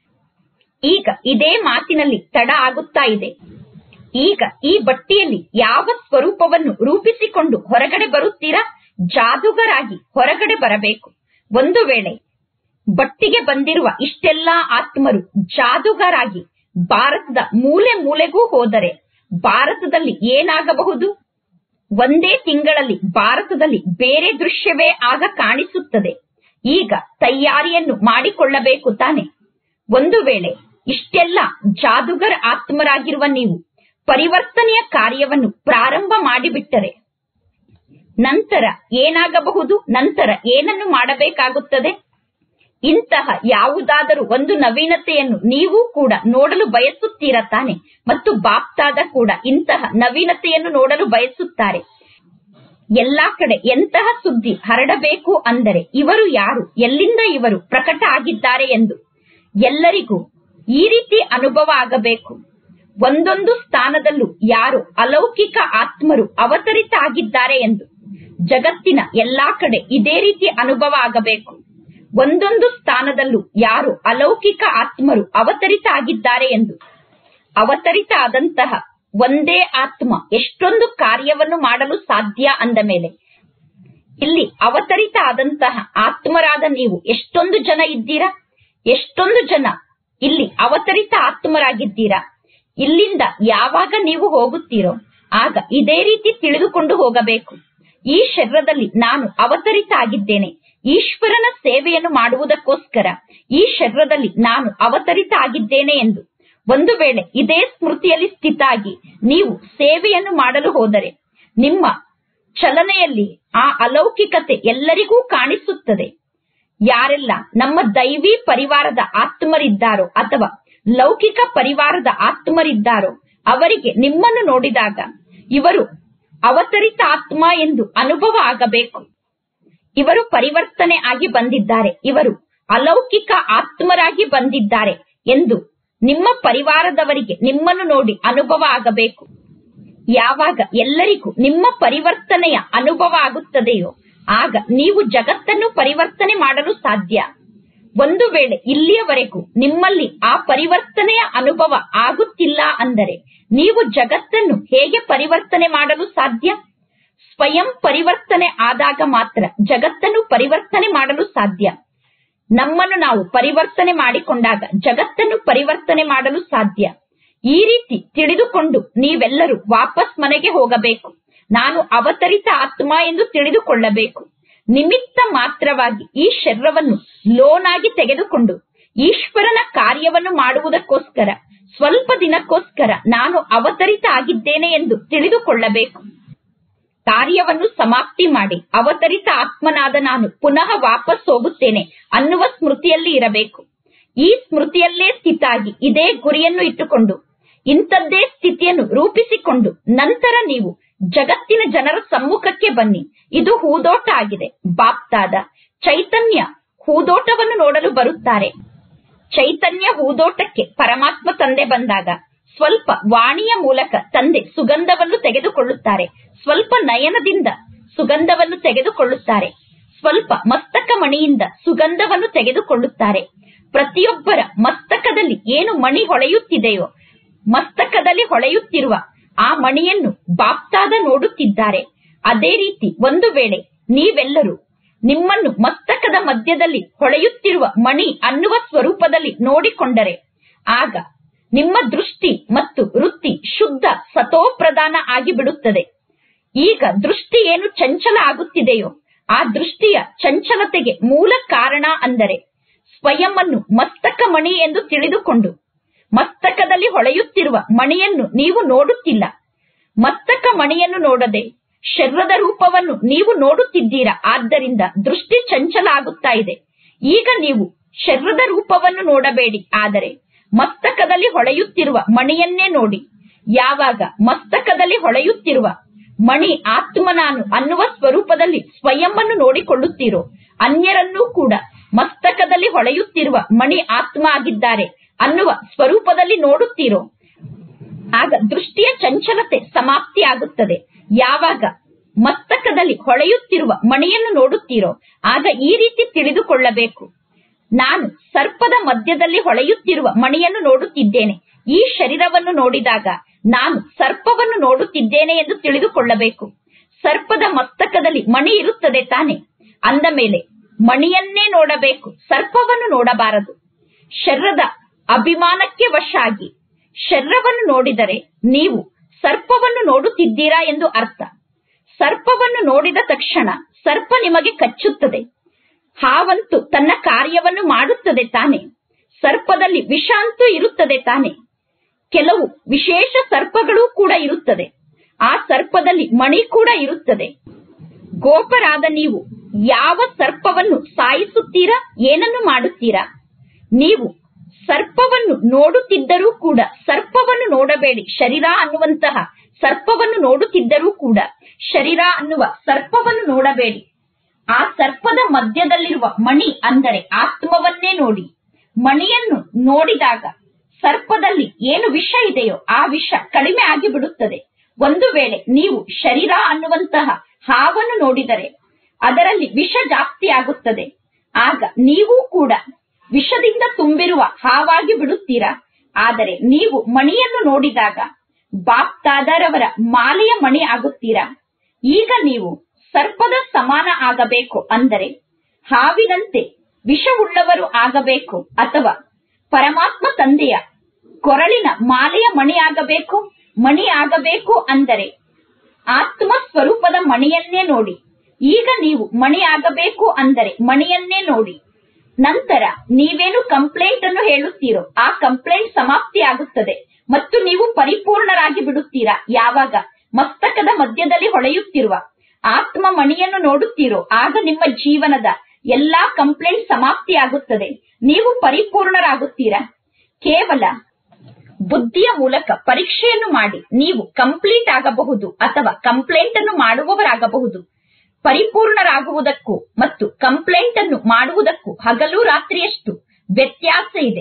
ಈಗ ಇದೇ ಮಾತಿನಲ್ಲಿ ತಡ ಆಗುತ್ತಾ ಇದೆ ಈಗ ಈ ಬಟ್ಟಿಯಲ್ಲಿ ಯಾವ ಸ್ವರೂಪವನ್ನು ರೂಪಿಸಿಕೊಂಡು ಹೊರಗಡೆ ಬರುತ್ತೀರಾ ಜಾದುಗರಾಗಿ ಹೊರಗಡೆ ಬರಬೇಕು ಒಂದು ವೇಳೆ ಬಟ್ಟಿಗೆ ಬಂದಿರುವ ಇಷ್ಟೆಲ್ಲಾ ಆತ್ಮರು ಜಾದುಗರಾಗಿ ಭಾರತದ ಮೂಲೆ ಮೂಲೆಗೂ ಹೋದರೆ ಭಾರತದಲ್ಲಿ ಏನಾಗಬಹುದು ಒಂದೇ ತಿಂಗಳಲ್ಲಿ ಭಾರತದಲ್ಲಿ ಬೇರೆ ದೃಶ್ಯವೇ ಆಗ ಕಾಣಿಸುತ್ತದೆ ಈಗ ತಯಾರಿಯನ್ನು ಮಾಡಿಕೊಳ್ಳಬೇಕು ತಾನೆ ಒಂದು ವೇಳೆ ಇಷ್ಟೆಲ್ಲ ಜಾದುಗರ್ ಆತ್ಮರಾಗಿರುವ ನೀವು ಪರಿವರ್ತನೆಯ ಕಾರ್ಯವನ್ನು ಪ್ರಾರಂಭ ಮಾಡಿಬಿಟ್ಟರೆ ನಂತರ ಏನಾಗಬಹುದು ನಂತರ ಏನನ್ನು ಮಾಡಬೇಕಾಗುತ್ತದೆ ಇಂತಹ ಯಾವುದಾದರೂ ಒಂದು ನವೀನತೆಯನ್ನು ನೀವು ಕೂಡ ನೋಡಲು ಬಯಸುತ್ತೀರಾ ತಾನೆ ಮತ್ತು ಬಾಪ್ತಾದ ಕೂಡ ಇಂತಹ ನವೀನತೆಯನ್ನು ನೋಡಲು ಬಯಸುತ್ತಾರೆ ಎಲ್ಲಾ ಕಡೆ ಎಂತಹ ಸುದ್ದಿ ಹರಡಬೇಕು ಅಂದರೆ ಇವರು ಯಾರು ಎಲ್ಲಿಂದ ಇವರು ಪ್ರಕಟ ಆಗಿದ್ದಾರೆ ಎಂದು ಎಲ್ಲರಿಗೂ ಈ ರೀತಿ ಅನುಭವ ಆಗಬೇಕು ಒಂದೊಂದು ಸ್ಥಾನದಲ್ಲೂ ಯಾರು ಅಲೌಕಿಕ ಆತ್ಮರು ಅವತರಿತ ಆಗಿದ್ದಾರೆ ಎಂದು ಜಗತ್ತಿನ ಎಲ್ಲಾ ಕಡೆ ಇದೇ ರೀತಿ ಅನುಭವ ಆಗಬೇಕು ಒಂದೊಂದು ಸ್ಥಾನದಲ್ಲೂ ಯಾರು ಅಲೌಕಿಕ ಆತ್ಮರು ಅವತರಿತ ಆಗಿದ್ದಾರೆ ಎಂದು ಅವತರಿತ ಆದಂತಹ ಒಂದೇ ಆತ್ಮ ಎಷ್ಟೊಂದು ಕಾರ್ಯವನ್ನು ಮಾಡಲು ಸಾಧ್ಯ ಅಂದ ಮೇಲೆ ಇಲ್ಲಿ ಅವತರಿತ ಆದಂತಹ ಆತ್ಮರಾದ ನೀವು ಎಷ್ಟೊಂದು ಜನ ಇದ್ದೀರಾ ಎಷ್ಟೊಂದು ಜನ ಇಲ್ಲಿ ಅವತರಿತ ಆತ್ಮರಾಗಿದ್ದೀರಾ ಇಲ್ಲಿಂದ ಯಾವಾಗ ನೀವು ಹೋಗುತ್ತೀರೋ ಆಗ ಇದೇ ರೀತಿ ತಿಳಿದುಕೊಂಡು ಹೋಗಬೇಕು ಈ ಶರೀರದಲ್ಲಿ ನಾನು ಅವತರಿತ ಆಗಿದ್ದೇನೆ ಈಶ್ವರನ ಸೇವೆಯನ್ನು ಮಾಡುವುದಕ್ಕೋಸ್ಕರ ಈ ಶರೀರದಲ್ಲಿ ನಾನು ಅವತರಿತ ಆಗಿದ್ದೇನೆ ಎಂದು ಒಂದು ವೇಳೆ ಇದೇ ಸ್ಮೃತಿಯಲ್ಲಿ ಸ್ಥಿತಾಗಿ ನೀವು ಸೇವೆಯನ್ನು ಮಾಡಲು ಹೋದರೆ ನಿಮ್ಮ ಚಲನೆಯಲ್ಲಿ ಆ ಅಲೌಕಿಕತೆ ಎಲ್ಲರಿಗೂ ಕಾಣಿಸುತ್ತದೆ ಯಾರೆಲ್ಲ ನಮ್ಮ ದೈವಿ ಪರಿವಾರದ ಆತ್ಮರಿದ್ದಾರೋ ಅಥವಾ ಲೌಕಿಕ ಪರಿವಾರದ ಆತ್ಮರಿದ್ದಾರೋ ಅವರಿಗೆ ನಿಮ್ಮನ್ನು ನೋಡಿದಾಗ ಇವರು ಅವತರಿತ ಆತ್ಮ ಎಂದು ಅನುಭವ ಆಗಬೇಕು ಇವರು ಪರಿವರ್ತನೆ ಆಗಿ ಬಂದಿದ್ದಾರೆ ಇವರು ಅಲೌಕಿಕ ಆತ್ಮರಾಗಿ ಬಂದಿದ್ದಾರೆ ಎಂದು ನಿಮ್ಮ ಪರಿವಾರದವರಿಗೆ ನಿಮ್ಮನ್ನು ನೋಡಿ ಅನುಭವ ಆಗಬೇಕು ಯಾವಾಗ ಎಲ್ಲರಿಗೂ ನಿಮ್ಮ ಪರಿವರ್ತನೆಯ ಅನುಭವ ಆಗುತ್ತದೆಯೋ ಆಗ ನೀವು ಜಗತ್ತನ್ನು ಪರಿವರ್ತನೆ ಮಾಡಲು ಸಾಧ್ಯ ಒಂದು ವೇಳೆ ಇಲ್ಲಿಯವರೆಗೂ ನಿಮ್ಮಲ್ಲಿ ಆ ಪರಿವರ್ತನೆಯ ಅನುಭವ ಆಗುತ್ತಿಲ್ಲ ಅಂದರೆ ನೀವು ಜಗತ್ತನ್ನು ಹೇಗೆ ಪರಿವರ್ತನೆ ಮಾಡಲು ಸಾಧ್ಯ ಸ್ವಯಂ ಪರಿವರ್ತನೆ ಆದಾಗ ಮಾತ್ರ ಜಗತ್ತನ್ನು ಪರಿವರ್ತನೆ ಮಾಡಲು ಸಾಧ್ಯ ನಮ್ಮನ್ನು ನಾವು ಪರಿವರ್ತನೆ ಮಾಡಿಕೊಂಡಾಗ ಜಗತ್ತನ್ನು ಪರಿವರ್ತನೆ ಮಾಡಲು ಸಾಧ್ಯ ಈ ರೀತಿ ತಿಳಿದುಕೊಂಡು ನೀವೆಲ್ಲರೂ ವಾಪಸ್ ಮನೆಗೆ ಹೋಗಬೇಕು ನಾನು ಅವತರಿತ ಆತ್ಮ ಎಂದು ತಿಳಿದುಕೊಳ್ಳಬೇಕು ನಿಮಿತ್ತ ಮಾತ್ರವಾಗಿ ಈ ಶರೀರವನ್ನು ಲೋನಾಗಿ ತೆಗೆದುಕೊಂಡು ಈಶ್ವರನ ಕಾರ್ಯವನ್ನು ಮಾಡುವುದಕ್ಕೋಸ್ಕರ ಸ್ವಲ್ಪ ದಿನಕ್ಕೋಸ್ಕರ ನಾನು ಅವತರಿತ ಆಗಿದ್ದೇನೆ ಎಂದು ತಿಳಿದುಕೊಳ್ಳಬೇಕು ಕಾರ್ಯವನ್ನು ಸಮಾಪ್ತಿ ಮಾಡಿ ಅವತರಿತ ಆತ್ಮನಾದ ನಾನು ಪುನಃ ವಾಪಸ್ ಹೋಗುತ್ತೇನೆ ಅನ್ನುವ ಸ್ಮೃತಿಯಲ್ಲಿ ಇರಬೇಕು ಈ ಸ್ಮೃತಿಯಲ್ಲೇ ಸ್ಥಿತಾಗಿ ಇದೇ ಗುರಿಯನ್ನು ಇಟ್ಟುಕೊಂಡು ಇಂಥದ್ದೇ ಸ್ಥಿತಿಯನ್ನು ರೂಪಿಸಿಕೊಂಡು ನಂತರ ನೀವು ಜಗತ್ತಿನ ಜನರ ಸಮ್ಮುಖಕ್ಕೆ ಬನ್ನಿ ಇದು ಹೂದೋಟ ಆಗಿದೆ ಬಾಪ್ತಾದ ಚೈತನ್ಯ ಹೂದೋಟವನ್ನು ನೋಡಲು ಬರುತ್ತಾರೆ ಚೈತನ್ಯ ಹೂದೋಟಕ್ಕೆ ಪರಮಾತ್ಮ ತಂದೆ ಬಂದಾಗ ಸ್ವಲ್ಪ ವಾಣಿಯ ಮೂಲಕ ತಂದೆ ಸುಗಂಧವನ್ನು ತೆಗೆದುಕೊಳ್ಳುತ್ತಾರೆ ಸ್ವಲ್ಪ ನಯನದಿಂದ ಸುಗಂಧವನ್ನು ತೆಗೆದುಕೊಳ್ಳುತ್ತಾರೆ ಸ್ವಲ್ಪ ಮಸ್ತಕ ಮಣಿಯಿಂದ ಸುಗಂಧವನ್ನು ತೆಗೆದುಕೊಳ್ಳುತ್ತಾರೆ ಪ್ರತಿಯೊಬ್ಬರ ಮಸ್ತಕದಲ್ಲಿ ಏನು ಮಣಿ ಹೊಳೆಯುತ್ತಿದೆಯೋ ಮಸ್ತಕದಲ್ಲಿ ಹೊಳೆಯುತ್ತಿರುವ ಆ ಮಣಿಯನ್ನು ಬಾಪ್ತಾದ ನೋಡುತ್ತಿದ್ದಾರೆ ಅದೇ ರೀತಿ ಒಂದು ವೇಳೆ ನೀವೆಲ್ಲರೂ ನಿಮ್ಮನ್ನು ಮಸ್ತಕದ ಮಧ್ಯದಲ್ಲಿ ಹೊಳೆಯುತ್ತಿರುವ ಮಣಿ ಅನ್ನುವ ಸ್ವರೂಪದಲ್ಲಿ ನೋಡಿಕೊಂಡರೆ ಆಗ ನಿಮ್ಮ ದೃಷ್ಟಿ ಮತ್ತು ವೃತ್ತಿ ಶುದ್ಧ ಸತೋಪ್ರಧಾನ ಆಗಿಬಿಡುತ್ತದೆ ಈಗ ದೃಷ್ಟಿ ಏನು ಚಂಚಲ ಆಗುತ್ತಿದೆಯೋ ಆ ದೃಷ್ಟಿಯ ಚಂಚಲತೆಗೆ ಮೂಲ ಕಾರಣ ಅಂದರೆ ಸ್ವಯಂ ಅನ್ನು ಮಸ್ತಕ ಮಣಿ ಎಂದು ತಿಳಿದುಕೊಂಡು ಮಸ್ತಕದಲ್ಲಿ ಹೊಳೆಯುತ್ತಿರುವ ಮಣಿಯನ್ನು ನೀವು ನೋಡುತ್ತಿಲ್ಲ ಮಸ್ತಕ ಮಣಿಯನ್ನು ನೋಡದೆ ಶರೀರದ ರೂಪವನ್ನು ನೀವು ನೋಡುತ್ತಿದ್ದೀರಾ ಆದ್ದರಿಂದ ದೃಷ್ಟಿ ಚಂಚಲ ಆಗುತ್ತಾ ಇದೆ ಈಗ ನೀವು ಶರೀರದ ರೂಪವನ್ನು ನೋಡಬೇಡಿ ಆದರೆ ಮಸ್ತಕದಲ್ಲಿ ಹೊಳೆಯುತ್ತಿರುವ ಮಣಿಯನ್ನೇ ನೋಡಿ ಯಾವಾಗ ಮಸ್ತಕದಲ್ಲಿ ಹೊಳೆಯುತ್ತಿರುವ ಮಣಿ ಆತ್ಮ ನಾನು ಅನ್ನುವ ಸ್ವರೂಪದಲ್ಲಿ ಸ್ವಯಂವನ್ನು ನೋಡಿಕೊಳ್ಳುತ್ತೀರೋ ಅನ್ಯರನ್ನೂ ಕೂಡ ಮಸ್ತಕದಲ್ಲಿ ಹೊಳೆಯುತ್ತಿರುವ ಮಣಿ ಆತ್ಮ ಆಗಿದ್ದಾರೆ ಅನ್ನುವ ಸ್ವರೂಪದಲ್ಲಿ ನೋಡುತ್ತೀರೋ ಆಗ ದೃಷ್ಟಿಯ ಚಂಚಲತೆ ಸಮಾಪ್ತಿ ಆಗುತ್ತದೆ ಯಾವಾಗ ಮಸ್ತಕದಲ್ಲಿ ಹೊಳೆಯುತ್ತಿರುವ ಮಣಿಯನ್ನು ನೋಡುತ್ತೀರೋ ಆಗ ಈ ರೀತಿ ತಿಳಿದುಕೊಳ್ಳಬೇಕು ನಾನು ಸರ್ಪದ ಮಧ್ಯದಲ್ಲಿ ಹೊಳೆಯುತ್ತಿರುವ ಮಣಿಯನ್ನು ನೋಡುತ್ತಿದ್ದೇನೆ ಈ ಶರೀರವನ್ನು ನೋಡಿದಾಗ ನಾನು ಸರ್ಪವನ್ನು ನೋಡುತ್ತಿದ್ದೇನೆ ಎಂದು ತಿಳಿದುಕೊಳ್ಳಬೇಕು ಸರ್ಪದ ಮಸ್ತಕದಲ್ಲಿ ಮಣಿ ಇರುತ್ತದೆ ತಾನೆ ಅಂದ ಮೇಲೆ ಮಣಿಯನ್ನೇ ನೋಡಬೇಕು ಸರ್ಪವನ್ನು ನೋಡಬಾರದು ಶರೀರದ ಅಭಿಮಾನಕ್ಕೆ ವಶ ಆಗಿ ಶರೀರವನ್ನು ನೋಡಿದರೆ ನೀವು ಸರ್ಪವನ್ನು ನೋಡುತ್ತಿದ್ದೀರಾ ಎಂದು ಅರ್ಥ ಸರ್ಪವನ್ನು ನೋಡಿದ ತಕ್ಷಣ ಸರ್ಪ ನಿಮಗೆ ಕಚ್ಚುತ್ತದೆ ಹಾವಂತು ತನ್ನ ಕಾರ್ಯವನ್ನು ಮಾಡುತ್ತದೆ ತಾನೆ ಸರ್ಪದಲ್ಲಿ ವಿಷ ಅಂತೂ ಇರುತ್ತದೆ ತಾನೆ ಕೆಲವು ವಿಶೇಷ ಸರ್ಪಗಳು ಕೂಡ ಇರುತ್ತದೆ ಆ ಸರ್ಪದಲ್ಲಿ ಮಣಿ ಕೂಡ ಇರುತ್ತದೆ ಗೋಪರಾದ ನೀವು ಯಾವ ಸರ್ಪವನ್ನು ಸಾಯಿಸುತ್ತೀರಾ ಏನನ್ನು ಮಾಡುತ್ತೀರಾ ನೀವು ಸರ್ಪವನ್ನು ನೋಡುತ್ತಿದ್ದರೂ ಕೂಡ ಸರ್ಪವನ್ನು ನೋಡಬೇಡಿ ಶರೀರ ಅನ್ನುವಂತಹ ಸರ್ಪವನ್ನು ನೋಡುತ್ತಿದ್ದರೂ ಕೂಡ ಶರೀರ ಅನ್ನುವ ಸರ್ಪವನ್ನು ನೋಡಬೇಡಿ ಆ ಸರ್ಪದ ಮಧ್ಯದಲ್ಲಿರುವ ಮಣಿ ಅಂದರೆ ಆತ್ಮವನ್ನೇ ನೋಡಿ ಮಣಿಯನ್ನು ನೋಡಿದಾಗ ಸರ್ಪದಲ್ಲಿ ಏನು ವಿಷ ಇದೆಯೋ ಆ ವಿಷ ಕಡಿಮೆ ಆಗಿ ಬಿಡುತ್ತದೆ ಒಂದು ವೇಳೆ ನೀವು ಶರೀರ ಅನ್ನುವಂತಹ ಹಾವನ್ನು ನೋಡಿದರೆ ಅದರಲ್ಲಿ ವಿಷ ಜಾಸ್ತಿ ಆಗುತ್ತದೆ ಆಗ ನೀವು ಕೂಡ ವಿಷದಿಂದ ತುಂಬಿರುವ ಹಾವಾಗಿ ಬಿಡುತ್ತೀರಾ ಆದರೆ ನೀವು ಮಣಿಯನ್ನು ನೋಡಿದಾಗ ಬಾಪ್ತಾದರವರ ಮಾಲೆಯ ಮಣಿ ಆಗುತ್ತೀರಾ ಈಗ ನೀವು ಸರ್ಪದ ಸಮಾನ ಆಗಬೇಕು ಅಂದರೆ ಹಾವಿನಂತೆ ವಿಷವುಳ್ಳವರು ಆಗಬೇಕು ಅಥವಾ ಪರಮಾತ್ಮ ತಂದೆಯ ಕೊರಳಿನ ಮಾಲೆಯ ಮಣಿ ಆಗಬೇಕು ಮಣಿ ಆಗಬೇಕು ಅಂದರೆ ಆತ್ಮ ಸ್ವರೂಪದ ಮಣಿಯನ್ನೇ ನೋಡಿ ಈಗ ನೀವು ಮಣಿ ಆಗಬೇಕು ಅಂದರೆ ಮಣಿಯನ್ನೇ ನೋಡಿ ನಂತರ ನೀವೇನು ಕಂಪ್ಲೇಂಟ್ ಅನ್ನು ಹೇಳುತ್ತೀರೋ ಆ ಕಂಪ್ಲೇಂಟ್ ಸಮಾಪ್ತಿ ಆಗುತ್ತದೆ ಮತ್ತು ನೀವು ಪರಿಪೂರ್ಣರಾಗಿ ಬಿಡುತ್ತೀರಾ ಯಾವಾಗ ಮಸ್ತಕದ ಮಧ್ಯದಲ್ಲಿ ಹೊಳೆಯುತ್ತಿರುವ ಆತ್ಮ ಮಣಿಯನ್ನು ನೋಡುತ್ತೀರೋ ಆಗ ನಿಮ್ಮ ಜೀವನದ ಎಲ್ಲಾ ಕಂಪ್ಲೇಂಟ್ ಸಮಾಪ್ತಿ ಆಗುತ್ತದೆ ನೀವು ಪರಿಪೂರ್ಣರಾಗುತ್ತೀರಾ ಕೇವಲ ಬುದ್ಧಿಯ ಮೂಲಕ ಪರೀಕ್ಷೆಯನ್ನು ಮಾಡಿ ನೀವು ಕಂಪ್ಲೀಟ್ ಆಗಬಹುದು ಅಥವಾ ಕಂಪ್ಲೇಂಟ್ ಅನ್ನು ಮಾಡುವವರಾಗಬಹುದು ಪರಿಪೂರ್ಣರಾಗುವುದಕ್ಕೂ ಮತ್ತು ಕಂಪ್ಲೇಂಟ್ ಅನ್ನು ಮಾಡುವುದಕ್ಕೂ ಹಗಲು ರಾತ್ರಿಯಷ್ಟು ವ್ಯತ್ಯಾಸ ಇದೆ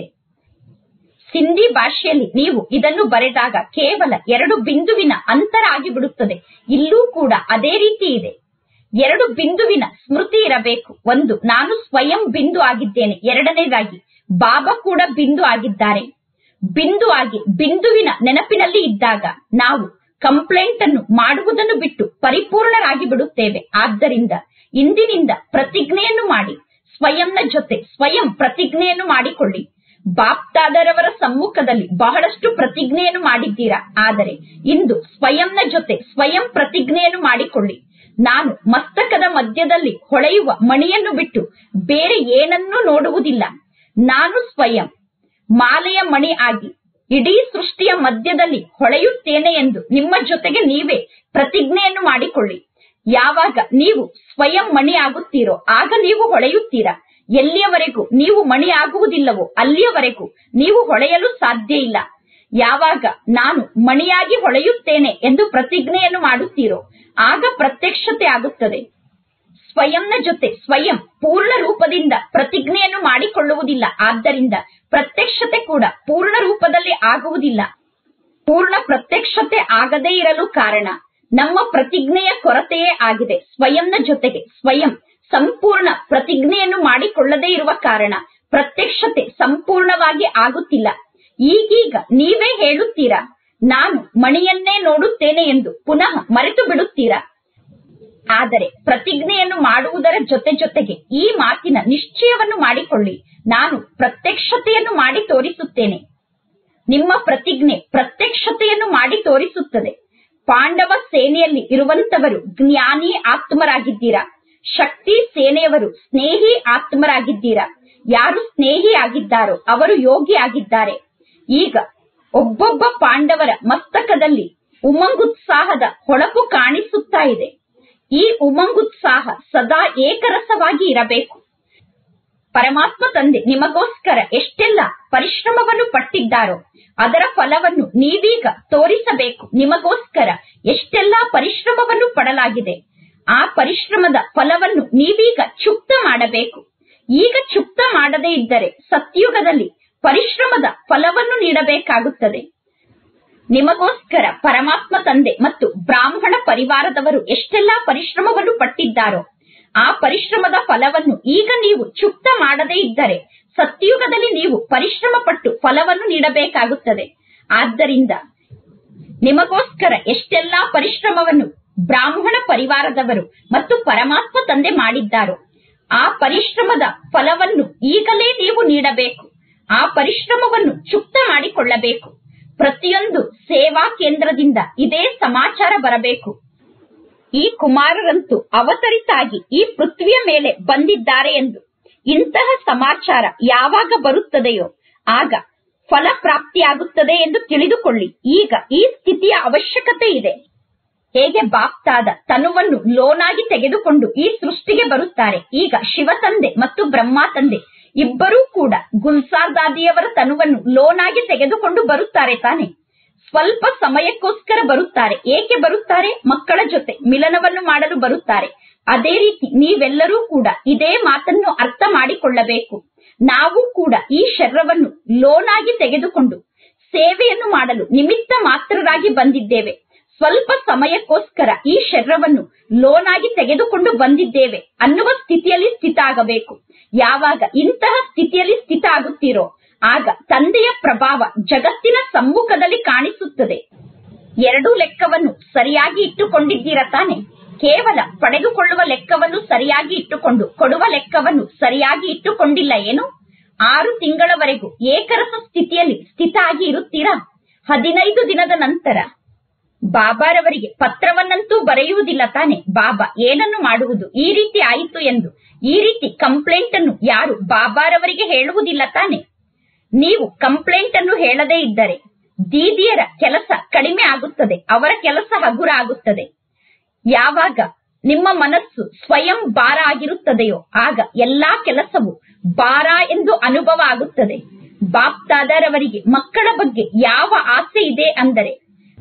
ಸಿಂಧಿ ಭಾಷೆಯಲ್ಲಿ ನೀವು ಇದನ್ನು ಬರೆದಾಗ ಕೇವಲ ಎರಡು ಬಿಂದುವಿನ ಅಂತರ ಆಗಿಬಿಡುತ್ತದೆ ಇಲ್ಲೂ ಕೂಡ ಅದೇ ರೀತಿ ಇದೆ ಎರಡು ಬಿಂದುವಿನ ಸ್ಮೃತಿ ಇರಬೇಕು ಒಂದು ನಾನು ಸ್ವಯಂ ಬಿಂದು ಆಗಿದ್ದೇನೆ ಎರಡನೇದಾಗಿ ಬಾಬಾ ಕೂಡ ಬಿಂದು ಆಗಿದ್ದಾರೆ ಬಿಂದು ಆಗಿ ಬಿಂದುವಿನ ನೆನಪಿನಲ್ಲಿ ಇದ್ದಾಗ ನಾವು ಕಂಪ್ಲೇಂಟ್ ಅನ್ನು ಮಾಡುವುದನ್ನು ಬಿಟ್ಟು ಪರಿಪೂರ್ಣರಾಗಿ ಬಿಡುತ್ತೇವೆ ಆದ್ದರಿಂದ ಇಂದಿನಿಂದ ಪ್ರತಿಜ್ಞೆಯನ್ನು ಮಾಡಿ ಸ್ವಯಂನ ಜೊತೆ ಸ್ವಯಂ ಪ್ರತಿಜ್ಞೆಯನ್ನು ಮಾಡಿಕೊಳ್ಳಿ ಬಾಪ್ತಾದರವರ ಸಮ್ಮುಖದಲ್ಲಿ ಬಹಳಷ್ಟು ಪ್ರತಿಜ್ಞೆಯನ್ನು ಮಾಡಿದ್ದೀರಾ ಆದರೆ ಇಂದು ಸ್ವಯಂನ ಜೊತೆ ಸ್ವಯಂ ಪ್ರತಿಜ್ಞೆಯನ್ನು ಮಾಡಿಕೊಳ್ಳಿ ನಾನು ಮಸ್ತಕದ ಮಧ್ಯದಲ್ಲಿ ಹೊಳೆಯುವ ಮಣಿಯನ್ನು ಬಿಟ್ಟು ಬೇರೆ ಏನನ್ನೂ ನೋಡುವುದಿಲ್ಲ ನಾನು ಸ್ವಯಂ ಮಾಲೆಯ ಮಣಿ ಆಗಿ ಇಡೀ ಸೃಷ್ಟಿಯ ಮಧ್ಯದಲ್ಲಿ ಹೊಳೆಯುತ್ತೇನೆ ಎಂದು ನಿಮ್ಮ ಜೊತೆಗೆ ನೀವೇ ಪ್ರತಿಜ್ಞೆಯನ್ನು ಮಾಡಿಕೊಳ್ಳಿ ಯಾವಾಗ ನೀವು ಸ್ವಯಂ ಮಣಿ ಆಗುತ್ತೀರೋ ಆಗ ನೀವು ಹೊಳೆಯುತ್ತೀರಾ ಎಲ್ಲಿಯವರೆಗೂ ನೀವು ಮಣಿ ಆಗುವುದಿಲ್ಲವೋ ಅಲ್ಲಿಯವರೆಗೂ ನೀವು ಹೊಳೆಯಲು ಸಾಧ್ಯ ಇಲ್ಲ ಯಾವಾಗ ನಾನು ಮಣಿಯಾಗಿ ಹೊಳೆಯುತ್ತೇನೆ ಎಂದು ಪ್ರತಿಜ್ಞೆಯನ್ನು ಮಾಡುತ್ತೀರೋ ಆಗ ಪ್ರತ್ಯಕ್ಷತೆ ಆಗುತ್ತದೆ ಸ್ವಯಂನ ಜೊತೆ ಸ್ವಯಂ ಪೂರ್ಣ ರೂಪದಿಂದ ಪ್ರತಿಜ್ಞೆಯನ್ನು ಮಾಡಿಕೊಳ್ಳುವುದಿಲ್ಲ ಆದ್ದರಿಂದ ಪ್ರತ್ಯಕ್ಷತೆ ಕೂಡ ಪೂರ್ಣ ರೂಪದಲ್ಲಿ ಆಗುವುದಿಲ್ಲ ಪೂರ್ಣ ಪ್ರತ್ಯಕ್ಷತೆ ಆಗದೇ ಇರಲು ಕಾರಣ ನಮ್ಮ ಪ್ರತಿಜ್ಞೆಯ ಕೊರತೆಯೇ ಆಗಿದೆ ಸ್ವಯಂನ ಜೊತೆಗೆ ಸ್ವಯಂ ಸಂಪೂರ್ಣ ಪ್ರತಿಜ್ಞೆಯನ್ನು ಮಾಡಿಕೊಳ್ಳದೇ ಇರುವ ಕಾರಣ ಪ್ರತ್ಯಕ್ಷತೆ ಸಂಪೂರ್ಣವಾಗಿ ಆಗುತ್ತಿಲ್ಲ ಈಗೀಗ ನೀವೇ ಹೇಳುತ್ತೀರಾ ನಾನು ಮಣಿಯನ್ನೇ ನೋಡುತ್ತೇನೆ ಎಂದು ಪುನಃ ಮರೆತು ಬಿಡುತ್ತೀರಾ ಆದರೆ ಪ್ರತಿಜ್ಞೆಯನ್ನು ಮಾಡುವುದರ ಜೊತೆ ಜೊತೆಗೆ ಈ ಮಾತಿನ ನಿಶ್ಚಯವನ್ನು ಮಾಡಿಕೊಳ್ಳಿ ನಾನು ಪ್ರತ್ಯಕ್ಷತೆಯನ್ನು ಮಾಡಿ ತೋರಿಸುತ್ತೇನೆ ನಿಮ್ಮ ಪ್ರತಿಜ್ಞೆ ಪ್ರತ್ಯಕ್ಷತೆಯನ್ನು ಮಾಡಿ ತೋರಿಸುತ್ತದೆ ಪಾಂಡವ ಸೇನೆಯಲ್ಲಿ ಇರುವಂತವರು ಜ್ಞಾನಿ ಆತ್ಮರಾಗಿದ್ದೀರಾ ಶಕ್ತಿ ಸೇನೆಯವರು ಸ್ನೇಹಿ ಆತ್ಮರಾಗಿದ್ದೀರಾ ಯಾರು ಸ್ನೇಹಿ ಆಗಿದ್ದಾರೋ ಅವರು ಯೋಗಿ ಆಗಿದ್ದಾರೆ ಈಗ ಒಬ್ಬೊಬ್ಬ ಪಾಂಡವರ ಮಸ್ತಕದಲ್ಲಿ ಉಮಂಗುತ್ಸಾಹದ ಹೊಳಪು ಕಾಣಿಸುತ್ತಾ ಇದೆ ಈ ಉಮಂಗುತ್ಸಾಹ ಸದಾ ಏಕರಸವಾಗಿ ಇರಬೇಕು ಪರಮಾತ್ಮ ತಂದೆ ನಿಮಗೋಸ್ಕರ ಎಷ್ಟೆಲ್ಲ ಪರಿಶ್ರಮವನ್ನು ಪಟ್ಟಿದ್ದಾರೋ ಅದರ ಫಲವನ್ನು ನೀವೀಗ ತೋರಿಸಬೇಕು ನಿಮಗೋಸ್ಕರ ಎಷ್ಟೆಲ್ಲ ಪರಿಶ್ರಮವನ್ನು ಪಡಲಾಗಿದೆ ಆ ಪರಿಶ್ರಮದ ಫಲವನ್ನು ನೀವೀಗ ಚುಕ್ತ ಮಾಡಬೇಕು ಈಗ ಚುಕ್ತ ಮಾಡದೇ ಇದ್ದರೆ ಸತ್ಯುಗದಲ್ಲಿ ಪರಿಶ್ರಮದ ಫಲವನ್ನು ನೀಡಬೇಕಾಗುತ್ತದೆ ನಿಮಗೋಸ್ಕರ ಪರಮಾತ್ಮ ತಂದೆ ಮತ್ತು ಬ್ರಾಹ್ಮಣ ಪರಿವಾರದವರು ಎಷ್ಟೆಲ್ಲಾ ಪರಿಶ್ರಮವನ್ನು ಪಟ್ಟಿದ್ದಾರೋ ಆ ಪರಿಶ್ರಮದ ಫಲವನ್ನು ಈಗ ನೀವು ಚುಕ್ತ ಮಾಡದೇ ಇದ್ದರೆ ಸತ್ಯುಗದಲ್ಲಿ ನೀವು ಪರಿಶ್ರಮ ಪಟ್ಟು ಫಲವನ್ನು ನೀಡಬೇಕಾಗುತ್ತದೆ ಆದ್ದರಿಂದ ನಿಮಗೋಸ್ಕರ ಎಷ್ಟೆಲ್ಲಾ ಪರಿಶ್ರಮವನ್ನು ಬ್ರಾಹ್ಮಣ ಪರಿವಾರದವರು ಮತ್ತು ಪರಮಾತ್ಮ ತಂದೆ ಮಾಡಿದ್ದಾರೋ ಆ ಪರಿಶ್ರಮದ ಫಲವನ್ನು ಈಗಲೇ ನೀವು ನೀಡಬೇಕು ಆ ಪರಿಶ್ರಮವನ್ನು ಚುಕ್ತ ಮಾಡಿಕೊಳ್ಳಬೇಕು ಪ್ರತಿಯೊಂದು ಸೇವಾ ಕೇಂದ್ರದಿಂದ ಇದೇ ಸಮಾಚಾರ ಬರಬೇಕು ಈ ಕುಮಾರರಂತೂ ಅವತರಿತಾಗಿ ಈ ಪೃಥ್ವಿಯ ಮೇಲೆ ಬಂದಿದ್ದಾರೆ ಎಂದು ಇಂತಹ ಸಮಾಚಾರ ಯಾವಾಗ ಬರುತ್ತದೆಯೋ ಆಗ ಫಲಪ್ರಾಪ್ತಿಯಾಗುತ್ತದೆ ಎಂದು ತಿಳಿದುಕೊಳ್ಳಿ ಈಗ ಈ ಸ್ಥಿತಿಯ ಅವಶ್ಯಕತೆ ಇದೆ ಹೇಗೆ ಬಾಪ್ತಾದ ತನುವನ್ನು ಲೋನಾಗಿ ತೆಗೆದುಕೊಂಡು ಈ ಸೃಷ್ಟಿಗೆ ಬರುತ್ತಾರೆ ಈಗ ಶಿವ ತಂದೆ ಮತ್ತು ಬ್ರಹ್ಮ ತಂದೆ ಇಬ್ಬರೂ ಕೂಡ ಗುಲ್ಸಾರ್ ದಾದಿಯವರ ತನುವನ್ನು ಲೋನಾಗಿ ತೆಗೆದುಕೊಂಡು ಬರುತ್ತಾರೆ ತಾನೆ ಸ್ವಲ್ಪ ಸಮಯಕ್ಕೋಸ್ಕರ ಬರುತ್ತಾರೆ ಏಕೆ ಬರುತ್ತಾರೆ ಮಕ್ಕಳ ಜೊತೆ ಮಿಲನವನ್ನು ಮಾಡಲು ಬರುತ್ತಾರೆ ಅದೇ ರೀತಿ ನೀವೆಲ್ಲರೂ ಕೂಡ ಇದೇ ಮಾತನ್ನು ಅರ್ಥ ಮಾಡಿಕೊಳ್ಳಬೇಕು ನಾವು ಕೂಡ ಈ ಶರೀರವನ್ನು ಲೋನಾಗಿ ತೆಗೆದುಕೊಂಡು ಸೇವೆಯನ್ನು ಮಾಡಲು ನಿಮಿತ್ತ ಮಾತ್ರರಾಗಿ ಬಂದಿದ್ದೇವೆ ಸ್ವಲ್ಪ ಸಮಯಕ್ಕೋಸ್ಕರ ಈ ಶರೀರವನ್ನು ಲೋನ್ ಆಗಿ ತೆಗೆದುಕೊಂಡು ಬಂದಿದ್ದೇವೆ ಅನ್ನುವ ಸ್ಥಿತಿಯಲ್ಲಿ ಸ್ಥಿತ ಆಗಬೇಕು ಯಾವಾಗ ಇಂತಹ ಸ್ಥಿತಿಯಲ್ಲಿ ಸ್ಥಿತ ಆಗುತ್ತೀರೋ ಆಗ ತಂದೆಯ ಪ್ರಭಾವ ಜಗತ್ತಿನ ಸಮ್ಮುಖದಲ್ಲಿ ಕಾಣಿಸುತ್ತದೆ ಎರಡೂ ಲೆಕ್ಕವನ್ನು ಸರಿಯಾಗಿ ಇಟ್ಟುಕೊಂಡಿದ್ದೀರ ತಾನೆ ಕೇವಲ ಪಡೆದುಕೊಳ್ಳುವ ಲೆಕ್ಕವನ್ನು ಸರಿಯಾಗಿ ಇಟ್ಟುಕೊಂಡು ಕೊಡುವ ಲೆಕ್ಕವನ್ನು ಸರಿಯಾಗಿ ಇಟ್ಟುಕೊಂಡಿಲ್ಲ ಏನು ಆರು ತಿಂಗಳವರೆಗೂ ಏಕರಸ ಸ್ಥಿತಿಯಲ್ಲಿ ಸ್ಥಿತ ಆಗಿ ಇರುತ್ತೀರಾ ಹದಿನೈದು ದಿನದ ನಂತರ ಬಾಬಾರವರಿಗೆ ಪತ್ರವನ್ನಂತೂ ಬರೆಯುವುದಿಲ್ಲ ತಾನೆ ಬಾಬಾ ಏನನ್ನು ಮಾಡುವುದು ಈ ರೀತಿ ಆಯಿತು ಎಂದು ಈ ರೀತಿ ಕಂಪ್ಲೇಂಟ್ ಅನ್ನು ಯಾರು ಬಾಬಾರವರಿಗೆ ಹೇಳುವುದಿಲ್ಲ ತಾನೆ ನೀವು ಕಂಪ್ಲೇಂಟ್ ಅನ್ನು ಹೇಳದೇ ಇದ್ದರೆ ದೀದಿಯರ ಕೆಲಸ ಕಡಿಮೆ ಆಗುತ್ತದೆ ಅವರ ಕೆಲಸ ಹಗುರ ಆಗುತ್ತದೆ ಯಾವಾಗ ನಿಮ್ಮ ಮನಸ್ಸು ಸ್ವಯಂ ಭಾರ ಆಗಿರುತ್ತದೆಯೋ ಆಗ ಎಲ್ಲಾ ಕೆಲಸವು ಭಾರ ಎಂದು ಅನುಭವ ಆಗುತ್ತದೆ ಬಾಪ್ತಾದರವರಿಗೆ ಮಕ್ಕಳ ಬಗ್ಗೆ ಯಾವ ಆಸೆ ಇದೆ ಅಂದರೆ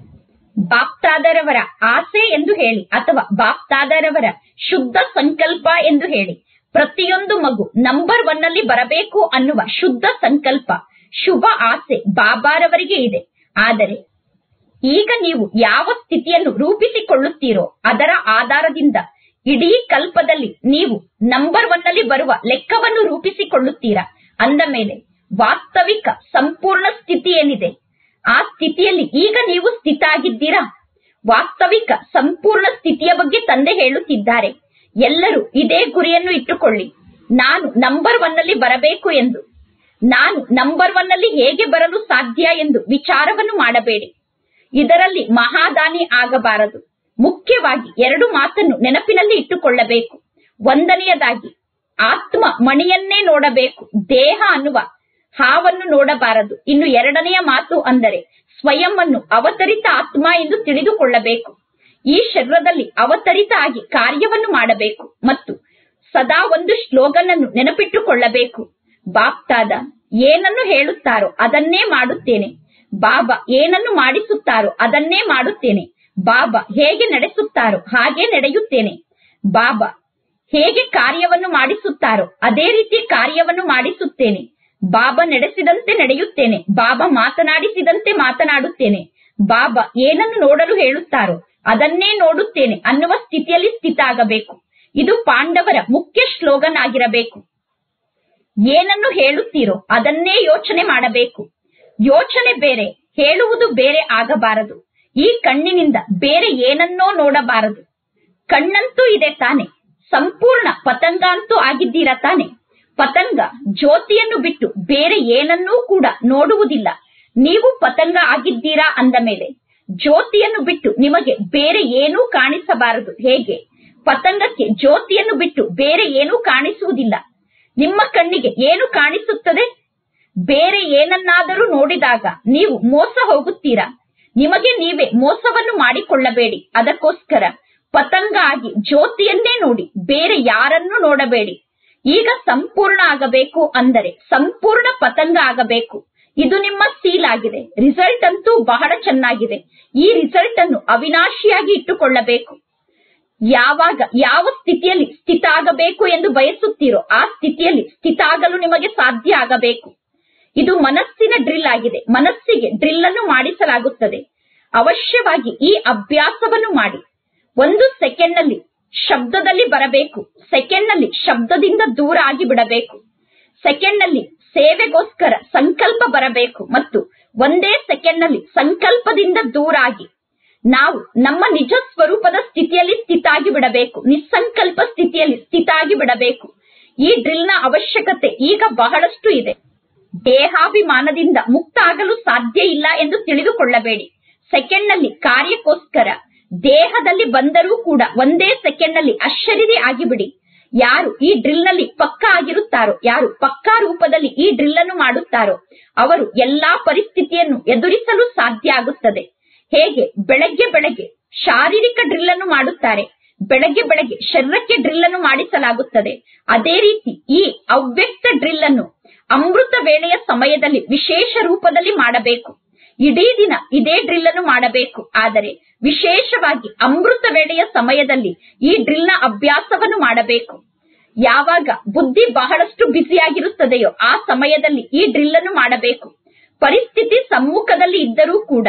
ಬಾಪ್ತಾದರವರ ಆಸೆ ಎಂದು ಹೇಳಿ ಅಥವಾ ಬಾಪ್ತಾದರವರ ಶುದ್ಧ ಸಂಕಲ್ಪ ಎಂದು ಹೇಳಿ ಪ್ರತಿಯೊಂದು ಮಗು ನಂಬರ್ ಒನ್ ಅಲ್ಲಿ ಬರಬೇಕು ಅನ್ನುವ ಶುದ್ಧ ಸಂಕಲ್ಪ ಶುಭ ಆಸೆ ಬಾಬಾರವರಿಗೆ ಇದೆ ಆದರೆ ಈಗ ನೀವು ಯಾವ ಸ್ಥಿತಿಯನ್ನು ರೂಪಿಸಿಕೊಳ್ಳುತ್ತೀರೋ ಅದರ ಆಧಾರದಿಂದ ಇಡೀ ಕಲ್ಪದಲ್ಲಿ ನೀವು ನಂಬರ್ ಒನ್ ಅಲ್ಲಿ ಬರುವ ಲೆಕ್ಕವನ್ನು ರೂಪಿಸಿಕೊಳ್ಳುತ್ತೀರಾ ಅಂದ ಮೇಲೆ ವಾಸ್ತವಿಕ ಸಂಪೂರ್ಣ ಸ್ಥಿತಿ ಏನಿದೆ ಆ ಸ್ಥಿತಿಯಲ್ಲಿ ಈಗ ನೀವು ಸ್ಥಿತ ಆಗಿದ್ದೀರಾ ವಾಸ್ತವಿಕ ಸಂಪೂರ್ಣ ಸ್ಥಿತಿಯ ಬಗ್ಗೆ ತಂದೆ ಹೇಳುತ್ತಿದ್ದಾರೆ ಎಲ್ಲರೂ ಇದೇ ಗುರಿಯನ್ನು ಇಟ್ಟುಕೊಳ್ಳಿ ನಾನು ನಂಬರ್ ಒನ್ ಅಲ್ಲಿ ಬರಬೇಕು ಎಂದು ನಾನು ನಂಬರ್ ಒನ್ ಅಲ್ಲಿ ಹೇಗೆ ಬರಲು ಸಾಧ್ಯ ಎಂದು ವಿಚಾರವನ್ನು ಮಾಡಬೇಡಿ ಇದರಲ್ಲಿ ಮಹಾದಾನಿ ಆಗಬಾರದು ಮುಖ್ಯವಾಗಿ ಎರಡು ಮಾತನ್ನು ನೆನಪಿನಲ್ಲಿ ಇಟ್ಟುಕೊಳ್ಳಬೇಕು ಒಂದನೆಯದಾಗಿ ಆತ್ಮ ಮಣಿಯನ್ನೇ ನೋಡಬೇಕು ದೇಹ ಅನ್ನುವ ಹಾವನ್ನು ನೋಡಬಾರದು ಇನ್ನು ಎರಡನೆಯ ಮಾತು ಅಂದರೆ ಸ್ವಯಂ ಅನ್ನು ಅವತರಿತ ಆತ್ಮ ಎಂದು ತಿಳಿದುಕೊಳ್ಳಬೇಕು ಈ ಶರೀರದಲ್ಲಿ ಅವತರಿತ ಆಗಿ ಕಾರ್ಯವನ್ನು ಮಾಡಬೇಕು ಮತ್ತು ಸದಾ ಒಂದು ಸ್ಲೋಗನ್ ಅನ್ನು ನೆನಪಿಟ್ಟುಕೊಳ್ಳಬೇಕು ಬಾಪ್ತಾದ ಏನನ್ನು ಹೇಳುತ್ತಾರೋ ಅದನ್ನೇ ಮಾಡುತ್ತೇನೆ ಬಾಬಾ ಏನನ್ನು ಮಾಡಿಸುತ್ತಾರೋ ಅದನ್ನೇ ಮಾಡುತ್ತೇನೆ ಬಾಬಾ ಹೇಗೆ ನಡೆಸುತ್ತಾರೋ ಹಾಗೆ ನಡೆಯುತ್ತೇನೆ ಬಾಬಾ ಹೇಗೆ ಕಾರ್ಯವನ್ನು ಮಾಡಿಸುತ್ತಾರೋ ಅದೇ ರೀತಿ ಕಾರ್ಯವನ್ನು ಮಾಡಿಸುತ್ತೇನೆ ಬಾಬಾ ನಡೆಸಿದಂತೆ ನಡೆಯುತ್ತೇನೆ ಬಾಬಾ ಮಾತನಾಡಿಸಿದಂತೆ ಮಾತನಾಡುತ್ತೇನೆ ಬಾಬಾ ಏನನ್ನು ನೋಡಲು ಹೇಳುತ್ತಾರೋ ಅದನ್ನೇ ನೋಡುತ್ತೇನೆ ಅನ್ನುವ ಸ್ಥಿತಿಯಲ್ಲಿ ಸ್ಥಿತ ಆಗಬೇಕು ಇದು ಪಾಂಡವರ ಮುಖ್ಯ ಸ್ಲೋಗನ್ ಆಗಿರಬೇಕು ಏನನ್ನು ಹೇಳುತ್ತೀರೋ ಅದನ್ನೇ ಯೋಚನೆ ಮಾಡಬೇಕು ಯೋಚನೆ ಬೇರೆ ಹೇಳುವುದು ಬೇರೆ ಆಗಬಾರದು ಈ ಕಣ್ಣಿನಿಂದ ಬೇರೆ ಏನನ್ನೋ ನೋಡಬಾರದು ಕಣ್ಣಂತೂ ಇದೆ ತಾನೆ ಸಂಪೂರ್ಣ ಪತಂಗ ಅಂತೂ ಆಗಿದ್ದೀರಾ ತಾನೆ ಪತಂಗ ಜ್ಯೋತಿಯನ್ನು ಬಿಟ್ಟು ಬೇರೆ ಏನನ್ನೂ ಕೂಡ ನೋಡುವುದಿಲ್ಲ ನೀವು ಪತಂಗ ಆಗಿದ್ದೀರಾ ಅಂದ ಮೇಲೆ ಜ್ಯೋತಿಯನ್ನು ಬಿಟ್ಟು ನಿಮಗೆ ಬೇರೆ ಏನೂ ಕಾಣಿಸಬಾರದು ಹೇಗೆ ಪತಂಗಕ್ಕೆ ಜ್ಯೋತಿಯನ್ನು ಬಿಟ್ಟು ಬೇರೆ ಏನೂ ಕಾಣಿಸುವುದಿಲ್ಲ ನಿಮ್ಮ ಕಣ್ಣಿಗೆ ಏನು ಕಾಣಿಸುತ್ತದೆ ಬೇರೆ ಏನನ್ನಾದರೂ ನೋಡಿದಾಗ ನೀವು ಮೋಸ ಹೋಗುತ್ತೀರಾ ನಿಮಗೆ ನೀವೇ ಮೋಸವನ್ನು ಮಾಡಿಕೊಳ್ಳಬೇಡಿ ಅದಕ್ಕೋಸ್ಕರ ಪತಂಗ ಆಗಿ ಜ್ಯೋತಿಯನ್ನೇ ನೋಡಿ ಬೇರೆ ಯಾರನ್ನೂ ನೋಡಬೇಡಿ ಈಗ ಸಂಪೂರ್ಣ ಆಗಬೇಕು ಅಂದರೆ ಸಂಪೂರ್ಣ ಪತಂಗ ಆಗಬೇಕು ಇದು ನಿಮ್ಮ ಸೀಲ್ ಆಗಿದೆ ರಿಸಲ್ಟ್ ಅಂತೂ ಬಹಳ ಚೆನ್ನಾಗಿದೆ ಈ ರಿಸಲ್ಟ್ ಅನ್ನು ಅವಿನಾಶಿಯಾಗಿ ಇಟ್ಟುಕೊಳ್ಳಬೇಕು ಯಾವಾಗ ಯಾವ ಸ್ಥಿತಿಯಲ್ಲಿ ಸ್ಥಿತ ಆಗಬೇಕು ಎಂದು ಬಯಸುತ್ತೀರೋ ಆ ಸ್ಥಿತಿಯಲ್ಲಿ ಸ್ಥಿತ ಆಗಲು ನಿಮಗೆ ಸಾಧ್ಯ ಆಗಬೇಕು ಇದು ಮನಸ್ಸಿನ ಡ್ರಿಲ್ ಆಗಿದೆ ಮನಸ್ಸಿಗೆ ಡ್ರಿಲ್ ಅನ್ನು ಮಾಡಿಸಲಾಗುತ್ತದೆ ಅವಶ್ಯವಾಗಿ ಈ ಅಭ್ಯಾಸವನ್ನು ಮಾಡಿ ಒಂದು ಸೆಕೆಂಡ್ ನಲ್ಲಿ ಶಬ್ದದಲ್ಲಿ ಬರಬೇಕು ಸೆಕೆಂಡ್ ನಲ್ಲಿ ಶಬ್ದದಿಂದ ದೂರ ಆಗಿ ಬಿಡಬೇಕು ಸೆಕೆಂಡ್ ನಲ್ಲಿ ಸೇವೆಗೋಸ್ಕರ ಸಂಕಲ್ಪ ಬರಬೇಕು ಮತ್ತು ಒಂದೇ ಸೆಕೆಂಡ್ ನಲ್ಲಿ ಸಂಕಲ್ಪದಿಂದ ದೂರ ಆಗಿ ನಾವು ನಮ್ಮ ನಿಜ ಸ್ವರೂಪದ ಸ್ಥಿತಿಯಲ್ಲಿ ಸ್ಥಿತ ಆಗಿ ಬಿಡಬೇಕು ನಿಸ್ಸಂಕಲ್ಪ ಸ್ಥಿತಿಯಲ್ಲಿ ಸ್ಥಿತ ಆಗಿ ಬಿಡಬೇಕು ಈ ಡ್ರಿಲ್ ನ ಅವಶ್ಯಕತೆ ಈಗ ಬಹಳಷ್ಟು ಇದೆ ದೇಹಾಭಿಮಾನದಿಂದ ಮುಕ್ತ ಆಗಲು ಸಾಧ್ಯ ಇಲ್ಲ ಎಂದು ತಿಳಿದುಕೊಳ್ಳಬೇಡಿ ಸೆಕೆಂಡ್ ನಲ್ಲಿ ಕಾರ್ಯಕ್ಕೋಸ್ಕರ ದೇಹದಲ್ಲಿ ಬಂದರೂ ಕೂಡ ಒಂದೇ ಸೆಕೆಂಡ್ ನಲ್ಲಿ ಅಶರೀರಿ ಆಗಿಬಿಡಿ ಯಾರು ಈ ಡ್ರಿಲ್ ನಲ್ಲಿ ಪಕ್ಕಾ ಆಗಿರುತ್ತಾರೋ ಯಾರು ಪಕ್ಕಾ ರೂಪದಲ್ಲಿ ಈ ಡ್ರಿಲ್ ಅನ್ನು ಮಾಡುತ್ತಾರೋ ಅವರು ಎಲ್ಲಾ ಪರಿಸ್ಥಿತಿಯನ್ನು ಎದುರಿಸಲು ಸಾಧ್ಯ ಆಗುತ್ತದೆ ಹೇಗೆ ಬೆಳಗ್ಗೆ ಬೆಳಗ್ಗೆ ಶಾರೀರಿಕ ಡ್ರಿಲ್ ಅನ್ನು ಮಾಡುತ್ತಾರೆ ಬೆಳಗ್ಗೆ ಬೆಳಗ್ಗೆ ಶರೀರಕ್ಕೆ ಡ್ರಿಲ್ ಅನ್ನು ಮಾಡಿಸಲಾಗುತ್ತದೆ ಅದೇ ರೀತಿ ಈ ಅವ್ಯಕ್ತ ಡ್ರಿಲ್ ಅನ್ನು ಅಮೃತ ವೇಳೆಯ ಸಮಯದಲ್ಲಿ ವಿಶೇಷ ರೂಪದಲ್ಲಿ ಮಾಡಬೇಕು ಇಡೀ ದಿನ ಇದೇ ಡ್ರಿಲ್ ಅನ್ನು ಮಾಡಬೇಕು ಆದರೆ ವಿಶೇಷವಾಗಿ ಅಮೃತ ವೇಳೆಯ ಸಮಯದಲ್ಲಿ ಈ ಡ್ರಿಲ್ ನ ಅಭ್ಯಾಸವನ್ನು ಮಾಡಬೇಕು ಯಾವಾಗ ಬುದ್ಧಿ ಬಹಳಷ್ಟು ಬ್ಯುಸಿಯಾಗಿರುತ್ತದೆಯೋ ಆ ಸಮಯದಲ್ಲಿ ಈ ಡ್ರಿಲ್ ಅನ್ನು ಮಾಡಬೇಕು ಪರಿಸ್ಥಿತಿ ಸಮ್ಮುಖದಲ್ಲಿ ಇದ್ದರೂ ಕೂಡ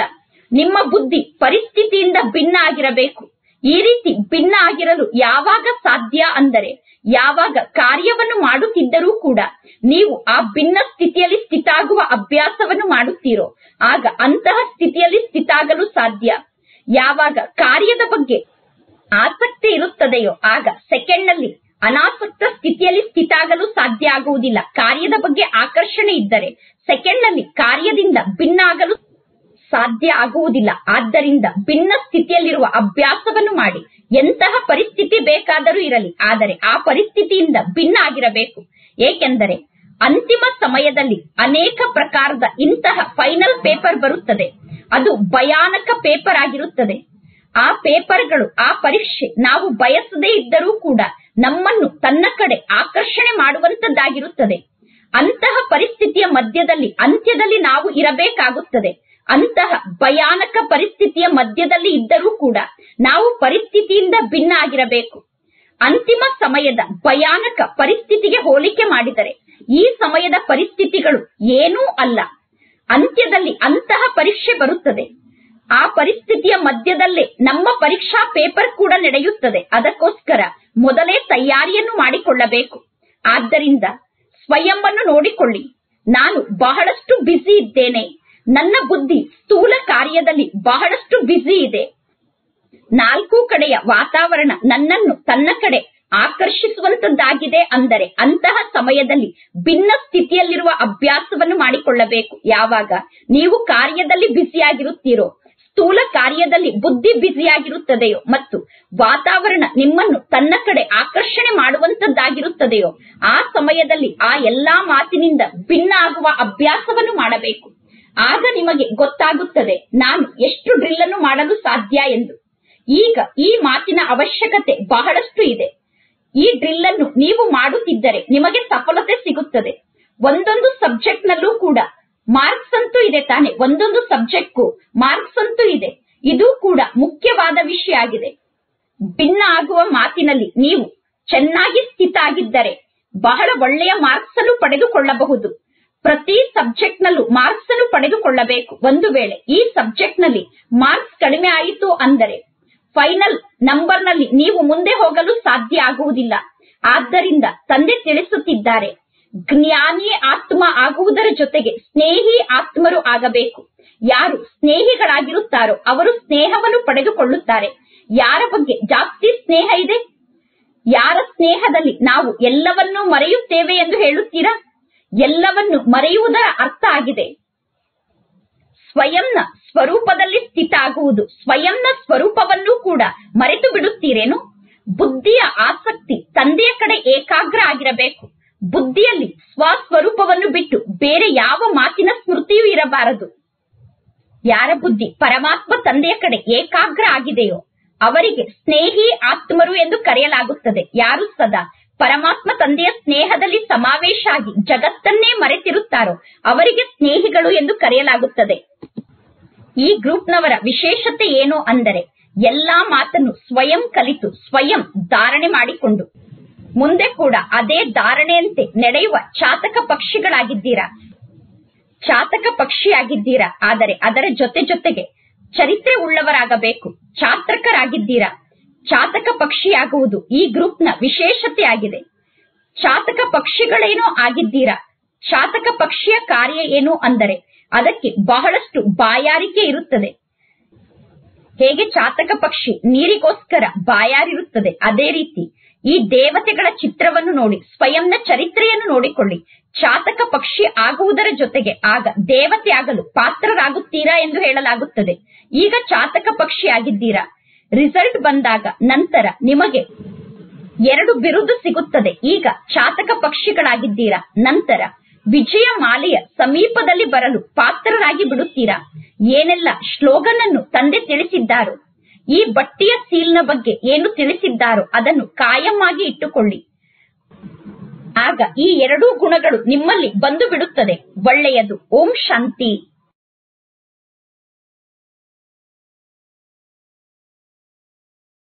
ನಿಮ್ಮ ಬುದ್ಧಿ ಪರಿಸ್ಥಿತಿಯಿಂದ ಭಿನ್ನ ಆಗಿರಬೇಕು ಈ ರೀತಿ ಭಿನ್ನ ಆಗಿರಲು ಯಾವಾಗ ಸಾಧ್ಯ ಅಂದರೆ ಯಾವಾಗ ಕಾರ್ಯವನ್ನು ಮಾಡುತ್ತಿದ್ದರೂ ಕೂಡ ನೀವು ಆ ಭಿನ್ನ ಸ್ಥಿತಿಯಲ್ಲಿ ಸ್ಥಿತಾಗುವ ಅಭ್ಯಾಸವನ್ನು ಮಾಡುತ್ತೀರೋ ಆಗ ಅಂತಹ ಸ್ಥಿತಿಯಲ್ಲಿ ಸ್ಥಿತಾಗಲು ಸಾಧ್ಯ ಯಾವಾಗ ಕಾರ್ಯದ ಬಗ್ಗೆ ಆಸಕ್ತಿ ಇರುತ್ತದೆಯೋ ಆಗ ಸೆಕೆಂಡ್ ನಲ್ಲಿ ಅನಾಸಕ್ತ ಸ್ಥಿತಿಯಲ್ಲಿ ಸ್ಥಿತಾಗಲು ಸಾಧ್ಯ ಆಗುವುದಿಲ್ಲ ಕಾರ್ಯದ ಬಗ್ಗೆ ಆಕರ್ಷಣೆ ಇದ್ದರೆ ಸೆಕೆಂಡ್ ನಲ್ಲಿ ಕಾರ್ಯದಿಂದ ಭಿನ್ನ ಆಗಲು ಸಾಧ್ಯ ಆಗುವುದಿಲ್ಲ ಆದ್ದರಿಂದ ಭಿನ್ನ ಸ್ಥಿತಿಯಲ್ಲಿರುವ ಅಭ್ಯಾಸವನ್ನು ಮಾಡಿ ಎಂತಹ ಪರಿಸ್ಥಿತಿ ಬೇಕಾದರೂ ಇರಲಿ ಆದರೆ ಆ ಪರಿಸ್ಥಿತಿಯಿಂದ ಭಿನ್ನ ಆಗಿರಬೇಕು ಏಕೆಂದರೆ ಅಂತಿಮ ಸಮಯದಲ್ಲಿ ಅನೇಕ ಪ್ರಕಾರದ ಇಂತಹ ಫೈನಲ್ ಪೇಪರ್ ಬರುತ್ತದೆ ಅದು ಭಯಾನಕ ಪೇಪರ್ ಆಗಿರುತ್ತದೆ ಆ ಪೇಪರ್ಗಳು ಆ ಪರೀಕ್ಷೆ ನಾವು ಬಯಸದೇ ಇದ್ದರೂ ಕೂಡ ನಮ್ಮನ್ನು ತನ್ನ ಕಡೆ ಆಕರ್ಷಣೆ ಮಾಡುವಂತದ್ದಾಗಿರುತ್ತದೆ ಅಂತಹ ಪರಿಸ್ಥಿತಿಯ ಮಧ್ಯದಲ್ಲಿ ಅಂತ್ಯದಲ್ಲಿ ನಾವು ಇರಬೇಕಾಗುತ್ತದೆ ಅಂತಹ ಭಯಾನಕ ಪರಿಸ್ಥಿತಿಯ ಮಧ್ಯದಲ್ಲಿ ಇದ್ದರೂ ಕೂಡ ನಾವು ಪರಿಸ್ಥಿತಿಯಿಂದ ಭಿನ್ನ ಆಗಿರಬೇಕು ಅಂತಿಮ ಸಮಯದ ಭಯಾನಕ ಪರಿಸ್ಥಿತಿಗೆ ಹೋಲಿಕೆ ಮಾಡಿದರೆ ಈ ಸಮಯದ ಪರಿಸ್ಥಿತಿಗಳು ಏನೂ ಅಲ್ಲ ಅಂತ್ಯದಲ್ಲಿ ಅಂತಹ ಪರೀಕ್ಷೆ ಬರುತ್ತದೆ ಆ ಪರಿಸ್ಥಿತಿಯ ಮಧ್ಯದಲ್ಲೇ ನಮ್ಮ ಪರೀಕ್ಷಾ ಪೇಪರ್ ಕೂಡ ನಡೆಯುತ್ತದೆ ಅದಕ್ಕೋಸ್ಕರ ಮೊದಲೇ ತಯಾರಿಯನ್ನು ಮಾಡಿಕೊಳ್ಳಬೇಕು ಆದ್ದರಿಂದ ಸ್ವಯಂವನ್ನು ನೋಡಿಕೊಳ್ಳಿ ನಾನು ಬಹಳಷ್ಟು ಬ್ಯುಸಿ ಇದ್ದೇನೆ ನನ್ನ ಬುದ್ಧಿ ಸ್ಥೂಲ ಕಾರ್ಯದಲ್ಲಿ ಬಹಳಷ್ಟು ಬ್ಯುಸಿ ಇದೆ ನಾಲ್ಕು ಕಡೆಯ ವಾತಾವರಣ ನನ್ನನ್ನು ತನ್ನ ಕಡೆ ಆಕರ್ಷಿಸುವಂತದ್ದಾಗಿದೆ ಅಂದರೆ ಅಂತಹ ಸಮಯದಲ್ಲಿ ಭಿನ್ನ ಸ್ಥಿತಿಯಲ್ಲಿರುವ ಅಭ್ಯಾಸವನ್ನು ಮಾಡಿಕೊಳ್ಳಬೇಕು ಯಾವಾಗ ನೀವು ಕಾರ್ಯದಲ್ಲಿ ಬ್ಯುಸಿಯಾಗಿರುತ್ತೀರೋ ಸ್ಥೂಲ ಕಾರ್ಯದಲ್ಲಿ ಬುದ್ಧಿ ಬ್ಯುಸಿಯಾಗಿರುತ್ತದೆಯೋ ಮತ್ತು ವಾತಾವರಣ ನಿಮ್ಮನ್ನು ತನ್ನ ಕಡೆ ಆಕರ್ಷಣೆ ಮಾಡುವಂತದ್ದಾಗಿರುತ್ತದೆಯೋ ಆ ಸಮಯದಲ್ಲಿ ಆ ಎಲ್ಲಾ ಮಾತಿನಿಂದ ಭಿನ್ನ ಆಗುವ ಅಭ್ಯಾಸವನ್ನು ಮಾಡಬೇಕು ಆಗ ನಿಮಗೆ ಗೊತ್ತಾಗುತ್ತದೆ ನಾನು ಎಷ್ಟು ಡ್ರಿಲ್ ಅನ್ನು ಮಾಡಲು ಸಾಧ್ಯ ಎಂದು ಈಗ ಈ ಮಾತಿನ ಅವಶ್ಯಕತೆ ಬಹಳಷ್ಟು ಇದೆ ಈ ಡ್ರಿಲ್ ಅನ್ನು ನೀವು ಮಾಡುತ್ತಿದ್ದರೆ ನಿಮಗೆ ಸಫಲತೆ ಸಿಗುತ್ತದೆ ಒಂದೊಂದು ಸಬ್ಜೆಕ್ಟ್ ನಲ್ಲೂ ಕೂಡ ಮಾರ್ಕ್ಸ್ ಅಂತೂ ಇದೆ ತಾನೆ ಒಂದೊಂದು ಸಬ್ಜೆಕ್ಟ್ಗೂ ಮಾರ್ಕ್ಸ್ ಅಂತೂ ಇದೆ ಇದು ಕೂಡ ಮುಖ್ಯವಾದ ವಿಷಯ ಆಗಿದೆ ಭಿನ್ನ ಆಗುವ ಮಾತಿನಲ್ಲಿ ನೀವು ಚೆನ್ನಾಗಿ ಸ್ಥಿತ ಆಗಿದ್ದರೆ ಬಹಳ ಒಳ್ಳೆಯ ಮಾರ್ಕ್ಸ್ ಅನ್ನು ಪಡೆದುಕೊಳ್ಳಬಹುದು ಪ್ರತಿ ಸಬ್ಜೆಕ್ಟ್ ನಲ್ಲೂ ಮಾರ್ಕ್ಸ್ ಅನ್ನು ಪಡೆದುಕೊಳ್ಳಬೇಕು ಒಂದು ವೇಳೆ ಈ ಸಬ್ಜೆಕ್ಟ್ ನಲ್ಲಿ ಮಾರ್ಕ್ಸ್ ಕಡಿಮೆ ಆಯಿತು ಅಂದರೆ ಫೈನಲ್ ನಂಬರ್ ನಲ್ಲಿ ನೀವು ಮುಂದೆ ಹೋಗಲು ಸಾಧ್ಯ ಆಗುವುದಿಲ್ಲ ಆದ್ದರಿಂದ ತಂದೆ ತಿಳಿಸುತ್ತಿದ್ದಾರೆ ಜ್ಞಾನಿ ಆತ್ಮ ಆಗುವುದರ ಜೊತೆಗೆ ಸ್ನೇಹಿ ಆತ್ಮರು ಆಗಬೇಕು ಯಾರು ಸ್ನೇಹಿಗಳಾಗಿರುತ್ತಾರೋ ಅವರು ಸ್ನೇಹವನ್ನು ಪಡೆದುಕೊಳ್ಳುತ್ತಾರೆ ಯಾರ ಬಗ್ಗೆ ಜಾಸ್ತಿ ಸ್ನೇಹ ಇದೆ ಯಾರ ಸ್ನೇಹದಲ್ಲಿ ನಾವು ಎಲ್ಲವನ್ನೂ ಮರೆಯುತ್ತೇವೆ ಎಂದು ಹೇಳುತ್ತೀರಾ ಎಲ್ಲವನ್ನು ಮರೆಯುವುದರ ಅರ್ಥ ಆಗಿದೆ ಸ್ವಯಂನ ಸ್ವರೂಪದಲ್ಲಿ ಸ್ಥಿತ ಆಗುವುದು ಸ್ವಯಂನ ಸ್ವರೂಪವನ್ನು ಕೂಡ ಮರೆತು ಬಿಡುತ್ತೀರೇನು ಬುದ್ಧಿಯ ಆಸಕ್ತಿ ತಂದೆಯ ಕಡೆ ಏಕಾಗ್ರ ಆಗಿರಬೇಕು ಬುದ್ಧಿಯಲ್ಲಿ ಸ್ವಸ್ವರೂಪವನ್ನು ಬಿಟ್ಟು ಬೇರೆ ಯಾವ ಮಾತಿನ ಸ್ಮೃತಿಯೂ ಇರಬಾರದು ಯಾರ ಬುದ್ಧಿ ಪರಮಾತ್ಮ ತಂದೆಯ ಕಡೆ ಏಕಾಗ್ರ ಆಗಿದೆಯೋ ಅವರಿಗೆ ಸ್ನೇಹಿ ಆತ್ಮರು ಎಂದು ಕರೆಯಲಾಗುತ್ತದೆ ಯಾರು ಸದಾ ಪರಮಾತ್ಮ ತಂದೆಯ ಸ್ನೇಹದಲ್ಲಿ ಸಮಾವೇಶ ಆಗಿ ಜಗತ್ತನ್ನೇ ಮರೆತಿರುತ್ತಾರೋ ಅವರಿಗೆ ಸ್ನೇಹಿಗಳು ಎಂದು ಕರೆಯಲಾಗುತ್ತದೆ ಈ ಗ್ರೂಪ್ನವರ ವಿಶೇಷತೆ ಏನು ಅಂದರೆ ಎಲ್ಲಾ ಮಾತನ್ನು ಸ್ವಯಂ ಕಲಿತು ಸ್ವಯಂ ಧಾರಣೆ ಮಾಡಿಕೊಂಡು ಮುಂದೆ ಕೂಡ ಅದೇ ಧಾರಣೆಯಂತೆ ನಡೆಯುವ ಚಾತಕ ಪಕ್ಷಿಗಳಾಗಿದ್ದೀರಾ ಚಾತಕ ಪಕ್ಷಿಯಾಗಿದ್ದೀರಾ ಆದರೆ ಅದರ ಜೊತೆ ಜೊತೆಗೆ ಚರಿತ್ರೆ ಉಳ್ಳವರಾಗಬೇಕು ಚಾತ್ರಕರಾಗಿದ್ದೀರಾ ಚಾತಕ ಪಕ್ಷಿಯಾಗುವುದು ಈ ಗ್ರೂಪ್ನ ವಿಶೇಷತೆ ಆಗಿದೆ ಚಾತಕ ಪಕ್ಷಿಗಳೇನೋ ಆಗಿದ್ದೀರಾ ಚಾತಕ ಪಕ್ಷಿಯ ಕಾರ್ಯ ಏನು ಅಂದರೆ ಅದಕ್ಕೆ ಬಹಳಷ್ಟು ಬಾಯಾರಿಕೆ ಇರುತ್ತದೆ ಹೇಗೆ ಚಾತಕ ಪಕ್ಷಿ ನೀರಿಗೋಸ್ಕರ ಬಾಯಾರಿರುತ್ತದೆ ಅದೇ ರೀತಿ ಈ ದೇವತೆಗಳ ಚಿತ್ರವನ್ನು ನೋಡಿ ಸ್ವಯಂನ ಚರಿತ್ರೆಯನ್ನು ನೋಡಿಕೊಳ್ಳಿ ಚಾತಕ ಪಕ್ಷಿ ಆಗುವುದರ ಜೊತೆಗೆ ಆಗ ದೇವತೆ ಆಗಲು ಪಾತ್ರರಾಗುತ್ತೀರಾ ಎಂದು ಹೇಳಲಾಗುತ್ತದೆ ಈಗ ಚಾತಕ ಪಕ್ಷಿ ಆಗಿದ್ದೀರಾ ರಿಸಲ್ಟ್ ಬಂದಾಗ ನಂತರ ನಿಮಗೆ ಎರಡು ಬಿರುದು ಸಿಗುತ್ತದೆ ಈಗ ಚಾತಕ ಪಕ್ಷಿಗಳಾಗಿದ್ದೀರಾ ನಂತರ ವಿಜಯ ಮಾಲೆಯ ಸಮೀಪದಲ್ಲಿ ಬರಲು ಪಾತ್ರರಾಗಿ ಬಿಡುತ್ತೀರಾ ಏನೆಲ್ಲ ಶ್ಲೋಗನ್ ಅನ್ನು ತಂದೆ ತಿಳಿಸಿದ್ದಾರೋ ಈ ಬಟ್ಟಿಯ ಸೀಲ್ನ ಬಗ್ಗೆ ಏನು ತಿಳಿಸಿದ್ದಾರೋ ಅದನ್ನು ಕಾಯಂ ಆಗಿ ಇಟ್ಟುಕೊಳ್ಳಿ ಆಗ ಈ ಎರಡೂ ಗುಣಗಳು ನಿಮ್ಮಲ್ಲಿ ಬಂದು ಬಿಡುತ್ತದೆ ಒಳ್ಳೆಯದು ಓಂ ಶಾಂತಿ